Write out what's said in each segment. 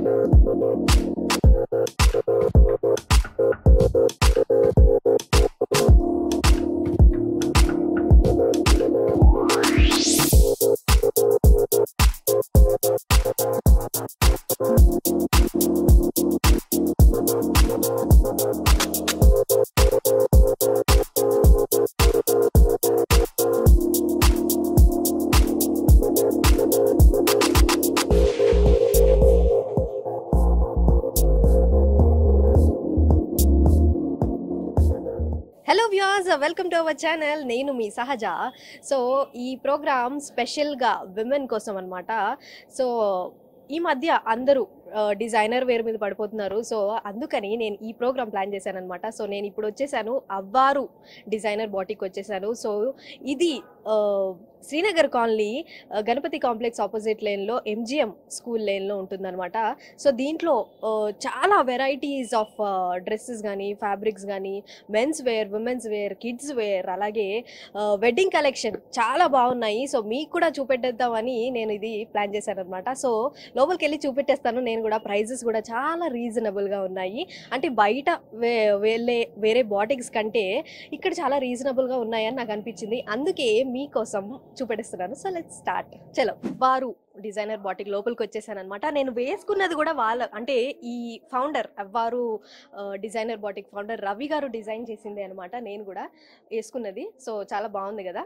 Hello viewers welcome to our channel నేను మీ సహజ సో ఈ ప్రోగ్రామ్ స్పెషల్గా విమెన్ కోసం అనమాట సో ఈ మధ్య అందరూ డిజైనర్ వేర్ మీద పడిపోతున్నారు సో అందుకని నేను ఈ ప్రోగ్రామ్ ప్లాన్ చేశాను అనమాట సో నేను ఇప్పుడు వచ్చేసాను అవ్వారు డిజైనర్ బాటిక్ వచ్చేసాను సో ఇది ఆ, శ్రీనగర్ కాలనీ ఆ, గణపతి కాంప్లెక్స్ ఆపోజిట్ లేన్లో ఎంజిఎం స్కూల్ లేన్లో ఉంటుందన్నమాట సో దీంట్లో ఆ, చాలా వెరైటీస్ ఆఫ్ డ్రెస్సెస్ కానీ ఫ్యాబ్రిక్స్ కానీ men's wear women's wear kids wear అలాగే వెడ్డింగ్ కలెక్షన్ చాలా బాగున్నాయి సో మీకు కూడా చూపెట్టేద్దామని నేను ఇది ప్లాన్ చేశాను అనమాట సో లోపలికి వెళ్ళి చూపెట్టేస్తాను నేను కూడా ప్రైజెస్ కూడా చాలా రీజనబుల్గా ఉన్నాయి అంటే బయట వే వెళ్ళే వేరే బాటిక్స్ కంటే ఇక్కడ చాలా రీజనబుల్గా ఉన్నాయని నాకు అనిపించింది అందుకే మీకోసం చూపెట్టేస్తున్నాను సో లెట్ స్టార్ట్ చలో వారు డిజైనర్ బాటిక్ లోపలికి వచ్చేసాను అనమాట నేను వేసుకున్నది కూడా వాళ్ళ అంటే ఈ ఫౌండర్ వారు డిజైనర్ బాటిక్ ఫౌండర్ రవి గారు డిజైన్ చేసింది అనమాట నేను కూడా వేసుకున్నది సో చాలా బాగుంది కదా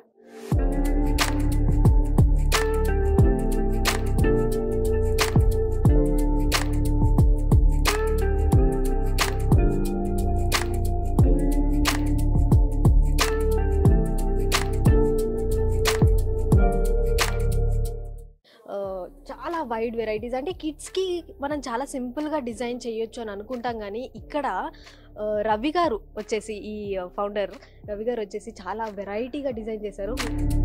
ఆ, చాలా వైడ్ వెరైటీస్ అంటే కిడ్స్కి మనం చాలా సింపుల్గా డిజైన్ చేయొచ్చు అని అనుకుంటాం కానీ ఇక్కడ ఆ, రవి గారు వచ్చేసి ఈ ఫౌండర్ రవి గారు వచ్చేసి చాలా వెరైటీగా డిజైన్ చేశారు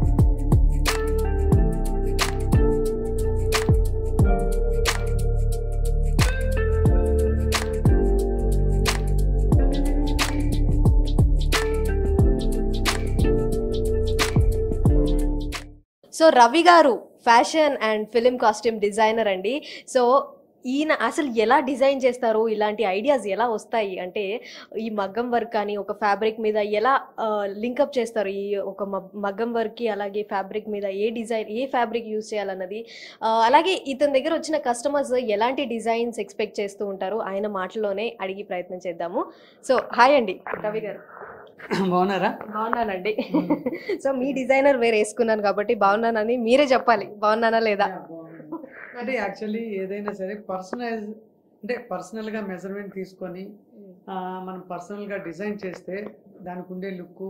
so Ravi garu fashion and film costume designer అండి సో ఈయన అసలు ఎలా డిజైన్ చేస్తారు ఇలాంటి ఐడియాస్ ఎలా వస్తాయి అంటే ఈ మగ్గం వర్క్ కానీ ఒక ఫ్యాబ్రిక్ మీద ఎలా లింకప్ చేస్తారు ఈ ఒక మ- మగ్గం వర్క్కి అలాగే ఫ్యాబ్రిక్ మీద ఏ డిజైన్ ఏ ఫ్యాబ్రిక్ యూజ్ చేయాలన్నది ఆ, అలాగే ఇతని దగ్గర వచ్చిన కస్టమర్స్ ఎలాంటి డిజైన్స్ ఎక్స్పెక్ట్ చేస్తూ ఉంటారు ఆయన మాటలోనే అడిగి ప్రయత్నం చేద్దాము సో హాయ్ అండి రవి గారు బాగున్నారా బాగున్నానండి సో మీ డిజైనర్ వేరే వేసుకున్నాను కాబట్టి బాగున్నానని మీరే చెప్పాలి బాగున్నానా లేదా అంటే యాక్చువల్లీ ఏదైనా సరే పర్సనలైజ్ అంటే పర్సనల్ గా మెజర్మెంట్ తీసుకొని ఆ, మనం పర్సనల్ గా డిజైన్ చేస్తే దానికి ఉండే లుక్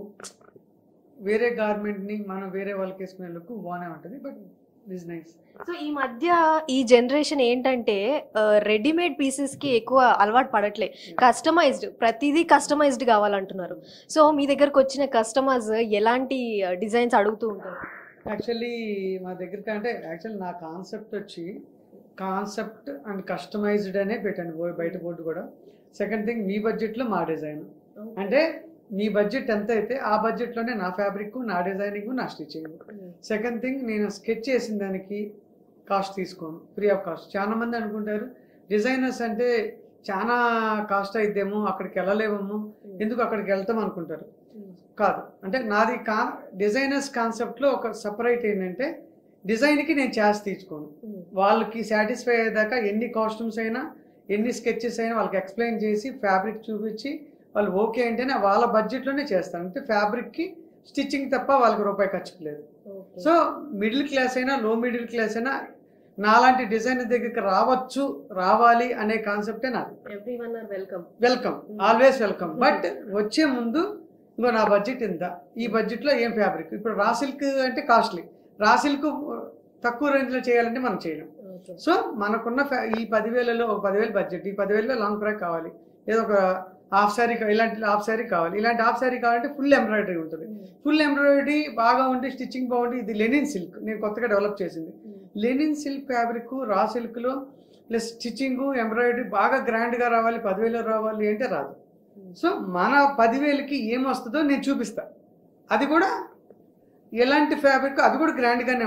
వేరే గార్మెంట్ ని మనం వేరే వాళ్ళకి వేసుకునే లుక్ బాగానే ఉంటుంది బట్ ఇస్ నైస్ సో ఈ మధ్య ఈ జనరేషన్ ఏంటంటే రెడీమేడ్ పీసెస్ కి ఎక్కువ అలవాటు పడట్లే కస్టమైజ్డ్ ప్రతిదీ కస్టమైజ్డ్ కావాలంటున్నారు సో మీ దగ్గరకు వచ్చిన కస్టమర్స్ ఎలాంటి డిజైన్స్ అడుగుతూ ఉంటారు యాక్చువల్లీ మా దగ్గర అంటే యాక్చువల్లీ నా కాన్సెప్ట్ వచ్చి కాన్సెప్ట్ అండ్ కస్టమైజ్డ్ అనే పెట్టాను బో- బయట బోర్డు కూడా సెకండ్ థింగ్ మీ బడ్జెట్లో మా డిజైన్ అంటే మీ బడ్జెట్ ఎంత అయితే ఆ బడ్జెట్లోనే నా ఫ్యాబ్రిక్ నా డిజైనింగ్ నా స్టిచ్చింగ్ సెకండ్ థింగ్ నేను స్కెచ్ చేసిన దానికి కాస్ట్ తీసుకోను ఫ్రీ ఆఫ్ కాస్ట్ చాలా మంది అనుకుంటారు డిజైనర్స్ అంటే చాలా కాస్ట్ అయిద్దేమో అక్కడికి వెళ్ళలేమో ఎందుకు అక్కడికి వెళ్తాం అనుకుంటారు కాదు అంటే నాది కా డిజైనర్స్ కాన్సెప్ట్లో ఒక సపరేట్ ఏంటంటే డిజైన్కి నేను ఛార్జ్ తీసుకోను వాళ్ళకి సాటిస్ఫై అయ్యేదాకా ఎన్ని కాస్ట్యూమ్స్ అయినా ఎన్ని స్కెచెస్ అయినా వాళ్ళకి ఎక్స్ప్లెయిన్ చేసి ఫ్యాబ్రిక్ చూపించి వాళ్ళు ఓకే అంటేనే వాళ్ళ బడ్జెట్లోనే చేస్తాను అంటే ఫ్యాబ్రిక్కి స్టిచ్చింగ్ తప్ప వాళ్ళకి రూపాయి ఖర్చు లేదు సో మిడిల్ క్లాస్ అయినా లో మిడిల్ క్లాస్ అయినా నాలాంటి డిజైనర్ దగ్గరికి రావచ్చు రావాలి అనే కాన్సెప్టే నాది everyone are welcome welcome always welcome but వచ్చే ముందు ఇంకో నా బడ్జెట్ ఇంత ఈ బడ్జెట్లో ఏం ఫ్యాబ్రిక్ ఇప్పుడు రా సిల్క్ అంటే కాస్ట్లీ రా సిల్క్ తక్కువ రేంజ్లో చేయాలంటే మనం చేయలేం సో మనకున్న ఫ్యా- ఈ పదివేలలో ఒక పదివేలు బడ్జెట్ ఈ పదివేలలో లాంగ్ ఫ్రాక్ కావాలి ఏదో ఒక హాఫ్ శారీ ఇలాంటి హాఫ్ శారీ కావాలి ఇలాంటి హాఫ్ శారీ కావాలంటే ఫుల్ ఎంబ్రాయిడరీ ఉంటుంది ఫుల్ ఎంబ్రాయిడరీ బాగా ఉంటే స్టిచ్చింగ్ బాగుంటే ఇది లెనిన్ సిల్క్ నేను కొత్తగా డెవలప్ చేసింది లెనిన్ సిల్క్ ఫ్యాబ్రిక్ రా సిల్క్లో ప్లస్ స్టిచ్చింగ్ ఎంబ్రాయిడరీ బాగా గ్రాండ్గా రావాలి పదివేలు రావాలి అంటే రాదు సో మన పదివేలకి ఏం వస్తుందో నేను చూపిస్తా అది కూడా ఎలాంటి ఫ్యాబ్రిక్ అది కూడా గ్రాండ్గానే ఉంటుంది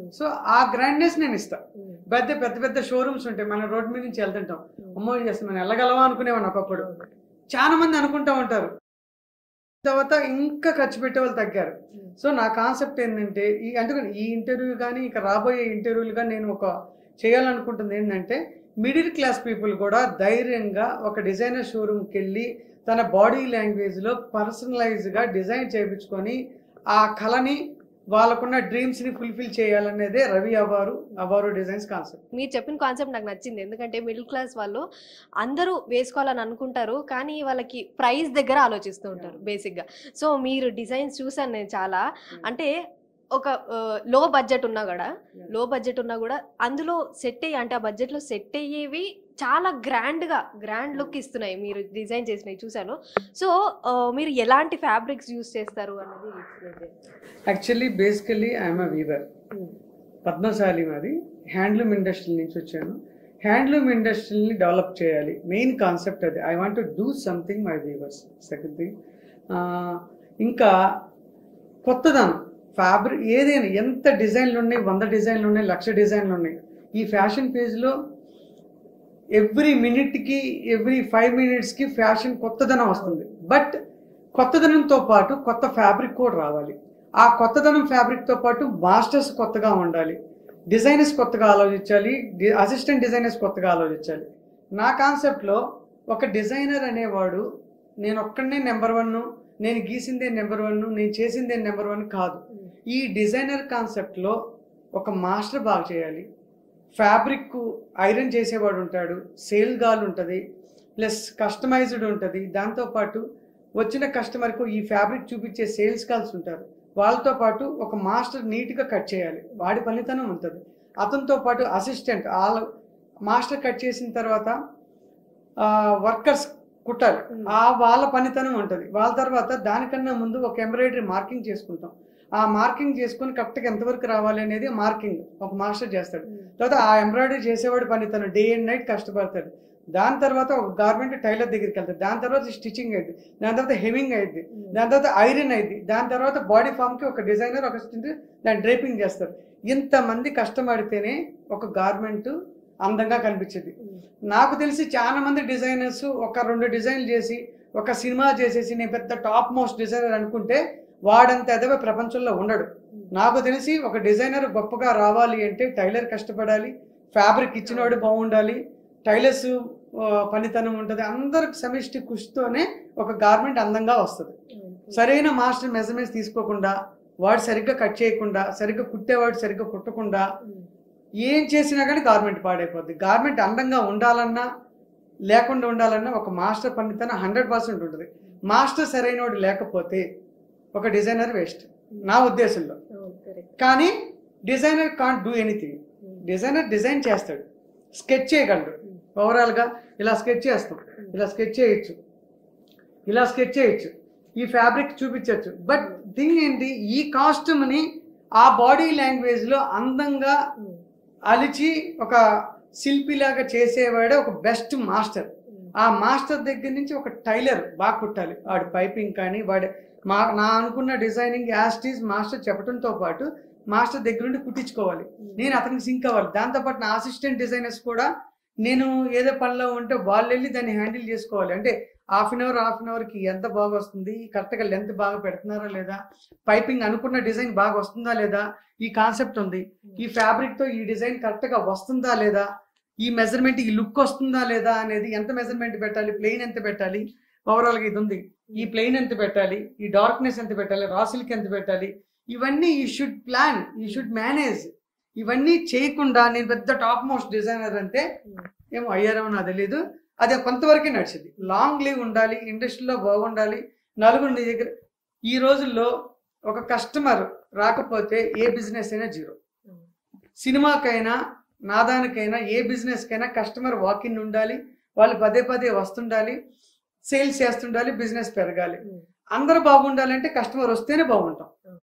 సో ఆ గ్రాండ్నెస్ నేను ఇస్తా పెద్ద పెద్ద పెద్ద షోరూమ్స్ ఉంటాయి మన రోడ్ మీద నుంచి వెళ్తుంటాం అమ్మో చేస్తే మనం వెళ్ళగలవా అనుకునేవాడిని ఒకప్పుడు చాలా మంది అనుకుంటా ఉంటారు తర్వాత ఇంకా ఖర్చు పెట్టే వాళ్ళు తగ్గారు సో నా కాన్సెప్ట్ ఏంటంటే ఈ అందుకని ఈ ఇంటర్వ్యూ కానీ ఇక రాబోయే ఇంటర్వ్యూలు కానీ నేను ఒక చేయాలనుకుంటుంది ఏంటంటే మిడిల్ క్లాస్ పీపుల్ కూడా ధైర్యంగా ఒక డిజైనర్ షోరూమ్కి వెళ్ళి తన బాడీ లాంగ్వేజ్లో పర్సనలైజ్గా డిజైన్ చేయించుకొని ఆ కళని వాళ్ళకున్న డ్రీమ్స్ని ఫుల్ఫిల్ చేయాలనేదే రవి అవారు అవారు డిజైన్స్ కాన్సెప్ట్ మీరు చెప్పిన కాన్సెప్ట్ నాకు నచ్చింది ఎందుకంటే మిడిల్ క్లాస్ వాళ్ళు అందరూ వేసుకోవాలని అనుకుంటారు కానీ వాళ్ళకి ప్రైస్ దగ్గర ఆలోచిస్తూ ఉంటారు బేసిక్గా సో మీరు డిజైన్స్ చూసాను నేను చాలా అంటే ఒక లో బడ్జెట్ ఉన్నా కూడా లో బడ్జెట్ ఉన్నా కూడా అందులో సెట్ అయ్యి అంటే ఆ బడ్జెట్లో సెట్ అయ్యేవి చాలా గ్రాండ్గా గ్రాండ్ లుక్ ఇస్తున్నాయి మీరు డిజైన్ చేసినవి చూశాను సో మీరు ఎలాంటి ఫ్యాబ్రిక్స్ యూస్ చేస్తారు అన్నది explain చేయండి. Actually basically I'm a weaver Padmashali మాది హ్యాండ్లూమ్ ఇండస్ట్రీ నుంచి వచ్చాను హ్యాండ్లూమ్ ఇండస్ట్రీని డెవలప్ చేయాలి మెయిన్ కాన్సెప్ట్ అది I want to do something my weavers second thing ఇంకా కొత్తదనం ఫ్యాబ్రిక్ ఏదైనా ఎంత డిజైన్లు ఉన్నాయి వంద డిజైన్లు ఉన్నాయి లక్ష డిజైన్లు ఉన్నాయి ఈ ఫ్యాషన్ పేజ్లో ఎవ్రీ మినిట్కి ఎవ్రీ ఫైవ్ మినిట్స్కి ఫ్యాషన్ కొత్తదనం వస్తుంది బట్ కొత్తదనంతో పాటు కొత్త ఫ్యాబ్రిక్ కూడా రావాలి ఆ కొత్తదనం ఫ్యాబ్రిక్తో పాటు మాస్టర్స్ కొత్తగా ఉండాలి డిజైనర్స్ కొత్తగా ఆలోచించాలి అసిస్టెంట్ డిజైనర్స్ కొత్తగా ఆలోచించాలి నా కాన్సెప్ట్లో ఒక డిజైనర్ అనేవాడు నేను ఒక్కడనే నెంబర్ వన్ నేను గీసిందే నెంబర్ వన్ నేను చేసిందే నెంబర్ వన్ కాదు ఈ డిజైనర్ కాన్సెప్ట్లో ఒక మాస్టర్ బాగా చేయాలి ఫ్యాబ్రిక్ ఐరన్ చేసేవాడు ఉంటాడు సేల్ గాల్ ఉంటుంది ప్లస్ కస్టమైజ్డ్ ఉంటుంది దాంతోపాటు వచ్చిన కస్టమర్కు ఈ ఫ్యాబ్రిక్ చూపించే సేల్స్ కాల్స్ ఉంటారు వాళ్ళతో పాటు ఒక మాస్టర్ నీట్గా కట్ చేయాలి వాడి పనితనం ఉంటుంది అతనితో పాటు అసిస్టెంట్ వాళ్ళ మాస్టర్ కట్ చేసిన తర్వాత వర్కర్స్ కుట్టాలి ఆ వాళ్ళ పనితనం ఉంటుంది వాళ్ళ తర్వాత దానికన్నా ముందు ఒక ఎంబ్రాయిడరీ మార్కింగ్ చేసుకుంటాం ఆ మార్కింగ్ చేసుకొని కరెక్ట్గా ఎంతవరకు రావాలి అనేది మార్కింగ్ ఒక మాస్టర్ చేస్తాడు తర్వాత ఆ ఎంబ్రాయిడరీ చేసేవాడు పనితనం డే అండ్ నైట్ కష్టపడతాడు దాని తర్వాత ఒక గార్మెంట్ టైలర్ దగ్గరికి వెళ్తాడు దాని తర్వాత స్టిచ్చింగ్ అయింది దాని తర్వాత హెమింగ్ అయింది దాని తర్వాత ఐరన్ అయింది దాని తర్వాత బాడీ ఫామ్కి ఒక డిజైనర్ ఒక assistant దాన్ని డ్రైపింగ్ చేస్తారు ఇంతమంది కష్టపడితేనే ఒక గార్మెంట్ అందంగా కనిపించింది నాకు తెలిసి చాలా మంది డిజైనర్స్ ఒక రెండు డిజైన్లు చేసి ఒక సినిమా చేసేసి నేను పెద్ద టాప్ మోస్ట్ డిజైనర్ అనుకుంటే వాడంత ఎదవ ప్రపంచంలో ఉండడు నాకు తెలిసి ఒక డిజైనర్ గొప్పగా రావాలి అంటే టైలర్ కష్టపడాలి ఫ్యాబ్రిక్ ఇచ్చినవాడు బాగుండాలి టైలర్స్ ఆ, పనితనం ఉంటుంది అందరికి సమిష్టి కృషితోనే ఒక గార్మెంట్ అందంగా వస్తుంది సరైన మాస్టర్ మెజర్మెంట్స్ తీసుకోకుండా వాడు సరిగ్గా కట్ చేయకుండా సరిగ్గా కుట్టేవాడు సరిగ్గా కుట్టకుండా ఏం చేసినా కానీ గార్మెంట్ పాడైపోద్ది గార్మెంట్ అందంగా ఉండాలన్నా లేకుండా ఉండాలన్నా ఒక మాస్టర్ పనితనం హండ్రెడ్ పర్సెంట్ ఉంటుంది మాస్టర్ సరైనవాడు లేకపోతే ఒక డిజైనర్ వేస్ట్ నా ఉద్దేశంలో కానీ designer can't do anything designer design చేస్తాడు స్కెచ్ చేయగలడు ఓవరాల్గా ఇలా స్కెచ్ చేస్తాం ఇలా స్కెచ్ చేయొచ్చు ఇలా స్కెచ్ చేయొచ్చు ఈ ఫ్యాబ్రిక్ చూపించవచ్చు బట్ థింగ్ ఏంటి ఈ కాస్ట్యూమ్ని ఆ బాడీ లాంగ్వేజ్లో అందంగా అలిచి ఒక శిల్పిలాగా చేసేవాడే ఒక బెస్ట్ మాస్టర్ ఆ మాస్టర్ దగ్గర నుంచి ఒక టైలర్ బాగా కుట్టాలి వాడి పైపింగ్ కానీ వాడి మా నా అనుకున్న డిజైనింగ్ యాస్టీస్ మాస్టర్ చెప్పడంతో పాటు మాస్టర్ దగ్గర నుండి కుట్టించుకోవాలి నేను అతనికి సింక్ అవ్వాలి దాంతోపాటు నా అసిస్టెంట్ డిజైనర్స్ కూడా నేను ఏదో పనిలో ఉంటే వాళ్ళు వెళ్ళి దాన్ని హ్యాండిల్ చేసుకోవాలి అంటే half an hour half an అవర్కి ఎంత బాగా వస్తుంది కరెక్ట్గా లెంత్ బాగా పెడుతున్నారా లేదా పైపింగ్ అనుకున్న డిజైన్ బాగా వస్తుందా లేదా ఈ కాన్సెప్ట్ ఉంది ఈ ఫ్యాబ్రిక్ తో ఈ డిజైన్ కరెక్ట్ గా వస్తుందా లేదా ఈ మెజర్మెంట్ ఈ లుక్ వస్తుందా లేదా అనేది ఎంత మెజర్మెంట్ పెట్టాలి ప్లెయిన్ ఎంత పెట్టాలి ఓవరాల్ గా ఇది ఉంది ఈ ప్లెయిన్ ఎంత పెట్టాలి ఈ డార్క్నెస్ ఎంత పెట్టాలి రాసిల్క్ ఎంత పెట్టాలి ఇవన్నీ he should plan he should manage ఇవన్నీ చేయకుండా నేను పెద్ద టాప్ మోస్ట్ డిజైనర్ అంటే ఏమో అయ్యారేమో నాకు తెలియదు అది కొంతవరకే నడిచింది లాంగ్ లీవ్ ఉండాలి ఇండస్ట్రీలో బాగుండాలి నలుగురు నీ దగ్గర ఈ రోజుల్లో ఒక కస్టమర్ రాకపోతే ఏ బిజినెస్ అయినా జీరో సినిమాకైనా నాదానికైనా ఏ బిజినెస్కైనా కస్టమర్ వాకిన్ ఉండాలి వాళ్ళు పదే పదే వస్తుండాలి సేల్స్ చేస్తుండాలి బిజినెస్ పెరగాలి అందరూ బాగుండాలంటే కస్టమర్ వస్తేనే బాగుంటాం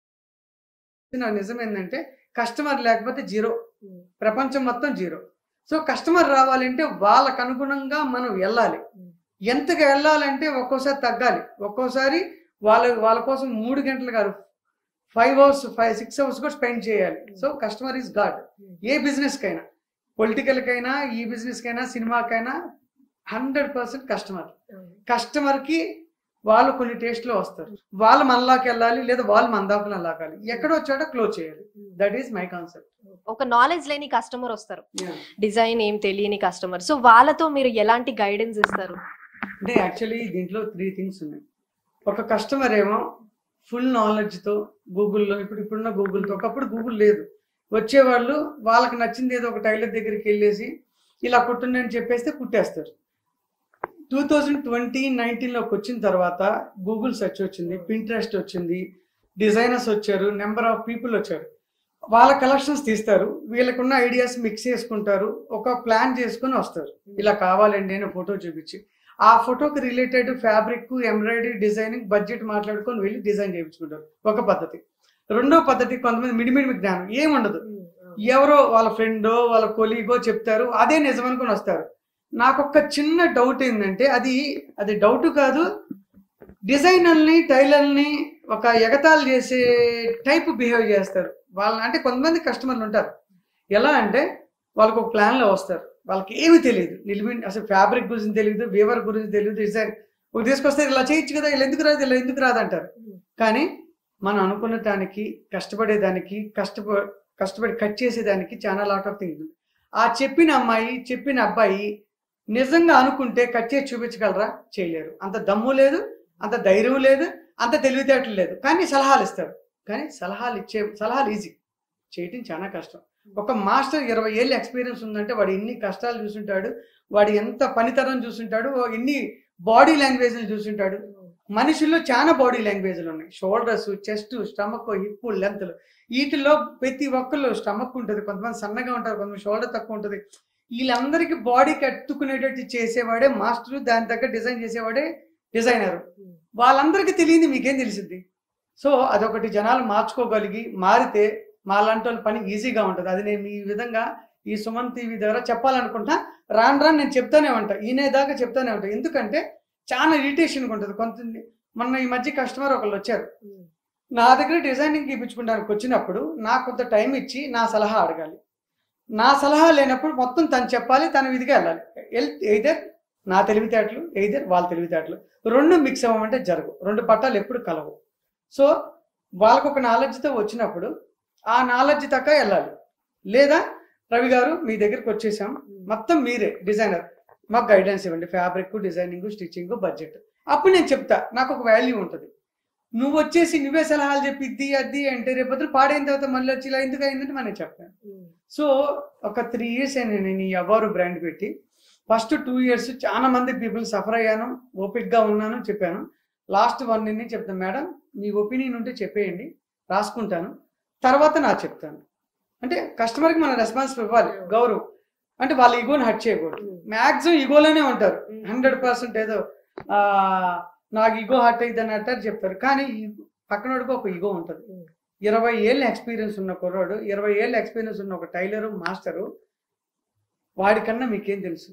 నా నిజం ఏంటంటే కస్టమర్ లేకపోతే జీరో ప్రపంచం మొత్తం జీరో సో కస్టమర్ రావాలంటే వాళ్ళకు అనుగుణంగా మనం వెళ్ళాలి ఎంతగా వెళ్ళాలంటే ఒక్కోసారి తగ్గాలి ఒక్కోసారి వాళ్ళ వాళ్ళ కోసం మూడు గంటలు కాదు five hours five six hours కూడా స్పెండ్ చేయాలి సో కస్టమర్ ఈజ్ గాడ్ ఏ బిజినెస్ కైనా పొలిటికల్ కైనా ఈ బిజినెస్ కైనా సినిమాకైనా హండ్రెడ్ పర్సెంట్ కస్టమర్ కస్టమర్ కి వాళ్ళు కొన్ని టేస్ట్ లో వస్తారు వాళ్ళు మనలాకి వెళ్ళాలి లేదా వాళ్ళు మన దాకా వెళ్ళాలి ఎక్కడ వచ్చాడో క్లోజ్ చేయాలి దట్ ఈస్ మై కాన్సెప్ట్ ఒక నాలెడ్జ్ లేని కస్టమర్ వస్తారు డిజైన్ ఏం తెలియని కస్టమర్ సో వాళ్ళతో మీరు ఎలాంటి గైడెన్స్ ఇస్తారు అంటే యాక్చువల్లీ దీంట్లో త్రీ థింగ్స్ ఉన్నాయి ఒక కస్టమర్ ఏమో ఫుల్ నాలెడ్జ్తో గూగుల్లో ఇప్పుడు ఇప్పుడున్న గూగుల్తో ఒకప్పుడు గూగుల్ లేదు వచ్చేవాళ్ళు వాళ్ళకి నచ్చింది ఏదో ఒక టైలర్ దగ్గరికి వెళ్ళేసి ఇలా కుట్టండి అని చెప్పేస్తే కుట్టేస్తారు టూ థౌజండ్ ట్వంటీ నైన్టీన్లోకి వచ్చిన తర్వాత గూగుల్ సెర్చ్ వచ్చింది పింట్రెస్ట్ వచ్చింది డిజైనర్స్ వచ్చారు నెంబర్ ఆఫ్ పీపుల్ వచ్చారు వాళ్ళ కలెక్షన్స్ తీస్తారు వీళ్ళకున్న ఐడియాస్ మిక్స్ చేసుకుంటారు ఒక ప్లాన్ చేసుకొని వస్తారు ఇలా కావాలండి అని ఫోటో చూపించి ఆ ఫోటోకి related fabric embroidery designing budget మాట్లాడుకొని వెళ్ళి డిజైన్ చేయించుకుంటారు ఒక పద్ధతి రెండో పద్ధతి కొంతమంది మిడిమిడి జ్ఞానం ఏముండదు ఎవరో వాళ్ళ ఫ్రెండో వాళ్ళ కొలీగో చెప్తారు అదే నిజం అనుకుని వస్తారు నాకు ఒక చిన్న డౌట్ ఏంటంటే అది అది డౌట్ కాదు డిజైనర్ని టైలర్ని ఒక ఎగతాళి చేసే టైప్ బిహేవ్ చేస్తారు వాళ్ళని అంటే కొంతమంది కస్టమర్లు ఉంటారు ఎలా అంటే వాళ్ళకు ఒక ప్లాన్లో వస్తారు వాళ్ళకి ఏమీ తెలియదు నిలిమి అసలు ఫ్యాబ్రిక్ గురించి తెలియదు వీవర్ గురించి తెలియదు డిజైన్ ఒక తీసుకొస్తే ఇలా చేయొచ్చు కదా ఇలా ఎందుకు రాదు ఇలా ఎందుకు రాదు అంటారు కానీ మనం అనుకున్నటానికి కష్టపడేదానికి కష్టప కష్టపడి కట్ చేసేదానికి చాలా లాట్ ఆఫ్ థింగ్స్ ఆ చెప్పిన అమ్మాయి చెప్పిన అబ్బాయి నిజంగా అనుకుంటే కట్ చేసి చూపించగలరా చేయలేరు అంత దమ్ము లేదు అంత ధైర్యం లేదు అంత తెలివితేటలు లేదు కానీ సలహాలు ఇస్తారు కానీ సలహాలు ఇచ్చే సలహాలు ఈజీ చేయటం చాలా కష్టం ఒక మాస్టర్ ఇరవై ఏళ్ళ ఎక్స్పీరియన్స్ ఉందంటే వాడు ఎన్ని కష్టాలు చూసుంటాడు వాడు ఎంత పనితనం చూసుంటాడు ఎన్ని బాడీ లాంగ్వేజ్లు చూసుంటాడు మనుషుల్లో చాలా బాడీ లాంగ్వేజ్లు ఉన్నాయి షోల్డర్స్ చెస్ట్ స్టమక్ హిప్ లెంత్లు వీటిల్లో ప్రతి ఒక్కళ్ళు స్టమక్ ఉంటుంది కొంతమంది సన్నగా ఉంటారు కొంతమంది షోల్డర్ తక్కువ ఉంటుంది వీళ్ళందరికీ బాడీకి అట్టుకునేటట్టు చేసేవాడే మాస్టర్ దాని తగ్గ డిజైన్ చేసేవాడే డిజైనర్ వాళ్ళందరికీ తెలియంది మీకేం తెలిసింది సో అదొకటి జనాలు మార్చుకోగలిగి మారితే మా లాంటి వాళ్ళ పని ఈజీగా ఉంటుంది అది నేను ఈ విధంగా ఈ సుమన్ టీవీ ద్వారా చెప్పాలనుకుంటా రాను రాను నేను చెప్తానే ఉంటా ఈయన దాకా చెప్తానే ఉంటా ఎందుకంటే చాలా ఇరిటేషన్గా ఉంటుంది కొంత మొన్న ఈ మధ్య కస్టమర్ ఒకళ్ళు వచ్చారు నా దగ్గర డిజైనింగ్ ఇప్పించుకోవడానికి వచ్చినప్పుడు నాకు కొంత టైం ఇచ్చి నా సలహా అడగాలి నా సలహా లేనప్పుడు మొత్తం తను చెప్పాలి తన విధిగా వెళ్ళాలి ఎయిదర్ నా తెలివితేటలు ఎయిదర్ వాళ్ళ తెలివితేటలు రెండు మిక్స్ అవ్వమంటే జరగవు రెండు పట్టాలు ఎప్పుడు కలవు సో వాళ్ళకు ఒక నాలెడ్జ్తో వచ్చినప్పుడు ఆ నాలెడ్జ్ తక్క వెళ్ళాలి లేదా రవి గారు మీ దగ్గరికి వచ్చేసాం మొత్తం మీరే డిజైనర్ మాకు గైడెన్స్ ఇవ్వండి ఫ్యాబ్రిక్ డిజైనింగ్ స్టిచ్చింగ్ బడ్జెట్ అప్పుడు నేను చెప్తా నాకు ఒక వాల్యూ ఉంటుంది నువ్వు వచ్చేసి నువ్వే సలహాలు చెప్పి ఇది అది అంటే రేపొద్దు పాడైన తర్వాత మళ్ళీ వచ్చి ఇలా ఎందుకు అయిందంటే మనం చెప్తాను సో ఒక త్రీ ఇయర్స్ అయింది నేను ఈ అవారు బ్రాండ్ పెట్టి ఫస్ట్ టూ ఇయర్స్ చాలా మంది పీపుల్ సఫర్ అయ్యాను ఓపిక్గా ఉన్నాను చెప్పాను లాస్ట్ వన్ నుంచి చెప్తాను మేడం మీ ఒపీనియన్ ఉంటే చెప్పేయండి రాసుకుంటాను తర్వాత నాకు చెప్తాను అంటే కస్టమర్కి మనం రెస్పాన్స్ ఇవ్వాలి గౌరవం అంటే వాళ్ళ ఈగోని హట్ చేయకూడదు మ్యాక్సిమం ఈగోలోనే ఉంటారు హండ్రెడ్ పర్సెంట్ ఏదో ఆ, నాకు ఈగో హట్ అయింది అని అంటారు చెప్తారు కానీ ఈ పక్కనోడికి ఒక ఈగో ఉంటుంది ఇరవై ఏళ్ళ ఎక్స్పీరియన్స్ ఉన్న కుర్రాడు ఇరవై ఏళ్ళ ఎక్స్పీరియన్స్ ఉన్న ఒక టైలరు మాస్టరు వాడికన్నా మీకేం తెలుసు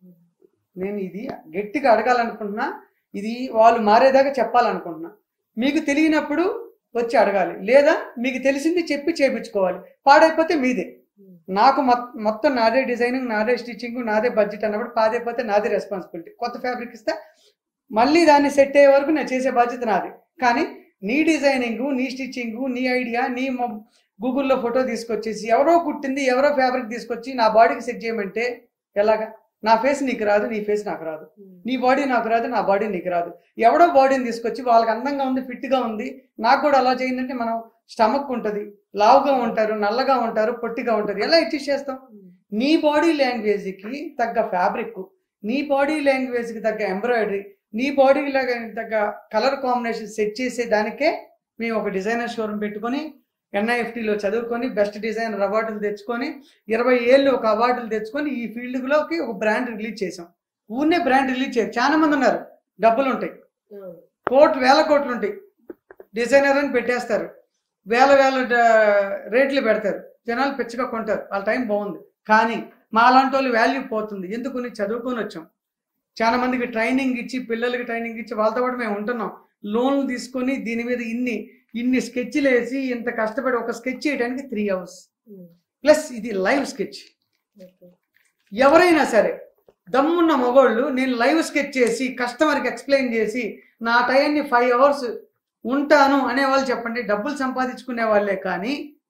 నేను ఇది గట్టిగా అడగాలనుకుంటున్నా ఇది వాళ్ళు మారేదాకా చెప్పాలనుకుంటున్నా మీకు తెలియనప్పుడు వచ్చి అడగాలి లేదా మీకు తెలిసింది చెప్పి చేపించుకోవాలి పాడైపోతే మీదే నాకు మొత్- మొత్తం నాదే డిజైనింగ్ నాదే స్టిచ్చింగ్ నాదే బడ్జెట్ అన్నప్పుడు పాడైపోతే నాదే రెస్పాన్సిబిలిటీ కొత్త ఫ్యాబ్రిక్ ఇస్తే మళ్ళీ దాన్ని సెట్ అయ్యే వరకు నేను చేసే బాధ్యత నాది కానీ నీ డిజైనింగ్ నీ స్టిచ్చింగ్ నీ ఐడియా నీ మొ- గూగుల్లో ఫోటో తీసుకొచ్చేసి ఎవరో కుట్టింది ఎవరో ఫ్యాబ్రిక్ తీసుకొచ్చి నా బాడీకి సెట్ చేయమంటే ఎలాగా నా ఫేస్ నీకు రాదు నీ ఫేస్ నాకు రాదు నీ బాడీ నాకు రాదు నా బాడీ నీకు రాదు ఎవడో బాడీని తీసుకొచ్చి వాళ్ళకి అందంగా ఉంది ఫిట్గా ఉంది నాకు కూడా అలా చేయిందంటే మనం స్టమక్ ఉంటుంది లావుగా ఉంటారు నల్లగా ఉంటారు పొట్టిగా ఉంటారు ఎలా అడ్జస్ట్ చేస్తాం నీ బాడీ లాంగ్వేజ్కి తగ్గ ఫ్యాబ్రిక్ నీ బాడీ లాంగ్వేజ్కి తగ్గ ఎంబ్రాయిడరీ నీ బాడీ తగ్గ కలర్ కాంబినేషన్ సెట్ చేసే దానికే మేము ఒక డిజైనర్ షోరూమ్ పెట్టుకొని ఎన్ఐఎఫ్టీలో చదువుకొని బెస్ట్ డిజైనర్ అవార్డులు తెచ్చుకొని ఇరవై ఏళ్ళు ఒక అవార్డులు తెచ్చుకొని ఈ ఫీల్డ్లోకి ఒక బ్రాండ్ రిలీజ్ చేసాం ఊరినే బ్రాండ్ రిలీజ్ చేయాలి చాలా మంది ఉన్నారు డబ్బులు ఉంటాయి కోట్లు వేల కోట్లు ఉంటాయి డిజైనర్ అని పెట్టేస్తారు వేల వేల డ- రేట్లు పెడతారు జనాలు పిచ్చగా కొంటారు వాళ్ళ టైం బాగుంది కానీ మా లాంటి వాళ్ళు వాల్యూ పోతుంది ఎందుకు నీ చదువుకొని వచ్చాం చాలా మందికి ట్రైనింగ్ ఇచ్చి పిల్లలకి ట్రైనింగ్ ఇచ్చి వాళ్ళతో పాటు మేము ఉంటున్నాం లోన్లు తీసుకొని దీని మీద ఇన్ని ఇన్ని స్కెచ్లు వేసి ఇంత కష్టపడి ఒక స్కెచ్ చేయడానికి త్రీ అవర్స్ ప్లస్ ఇది లైవ్ స్కెచ్ ఎవరైనా సరే దమ్మున్న మగోళ్ళు నేను లైవ్ స్కెచ్ చేసి కస్టమర్కి ఎక్స్ప్లెయిన్ చేసి నా టైంని ఫైవ్ అవర్స్ ఉంటాను అనే వాళ్ళు చెప్పండి డబ్బులు సంపాదించుకునే వాళ్ళే కానీ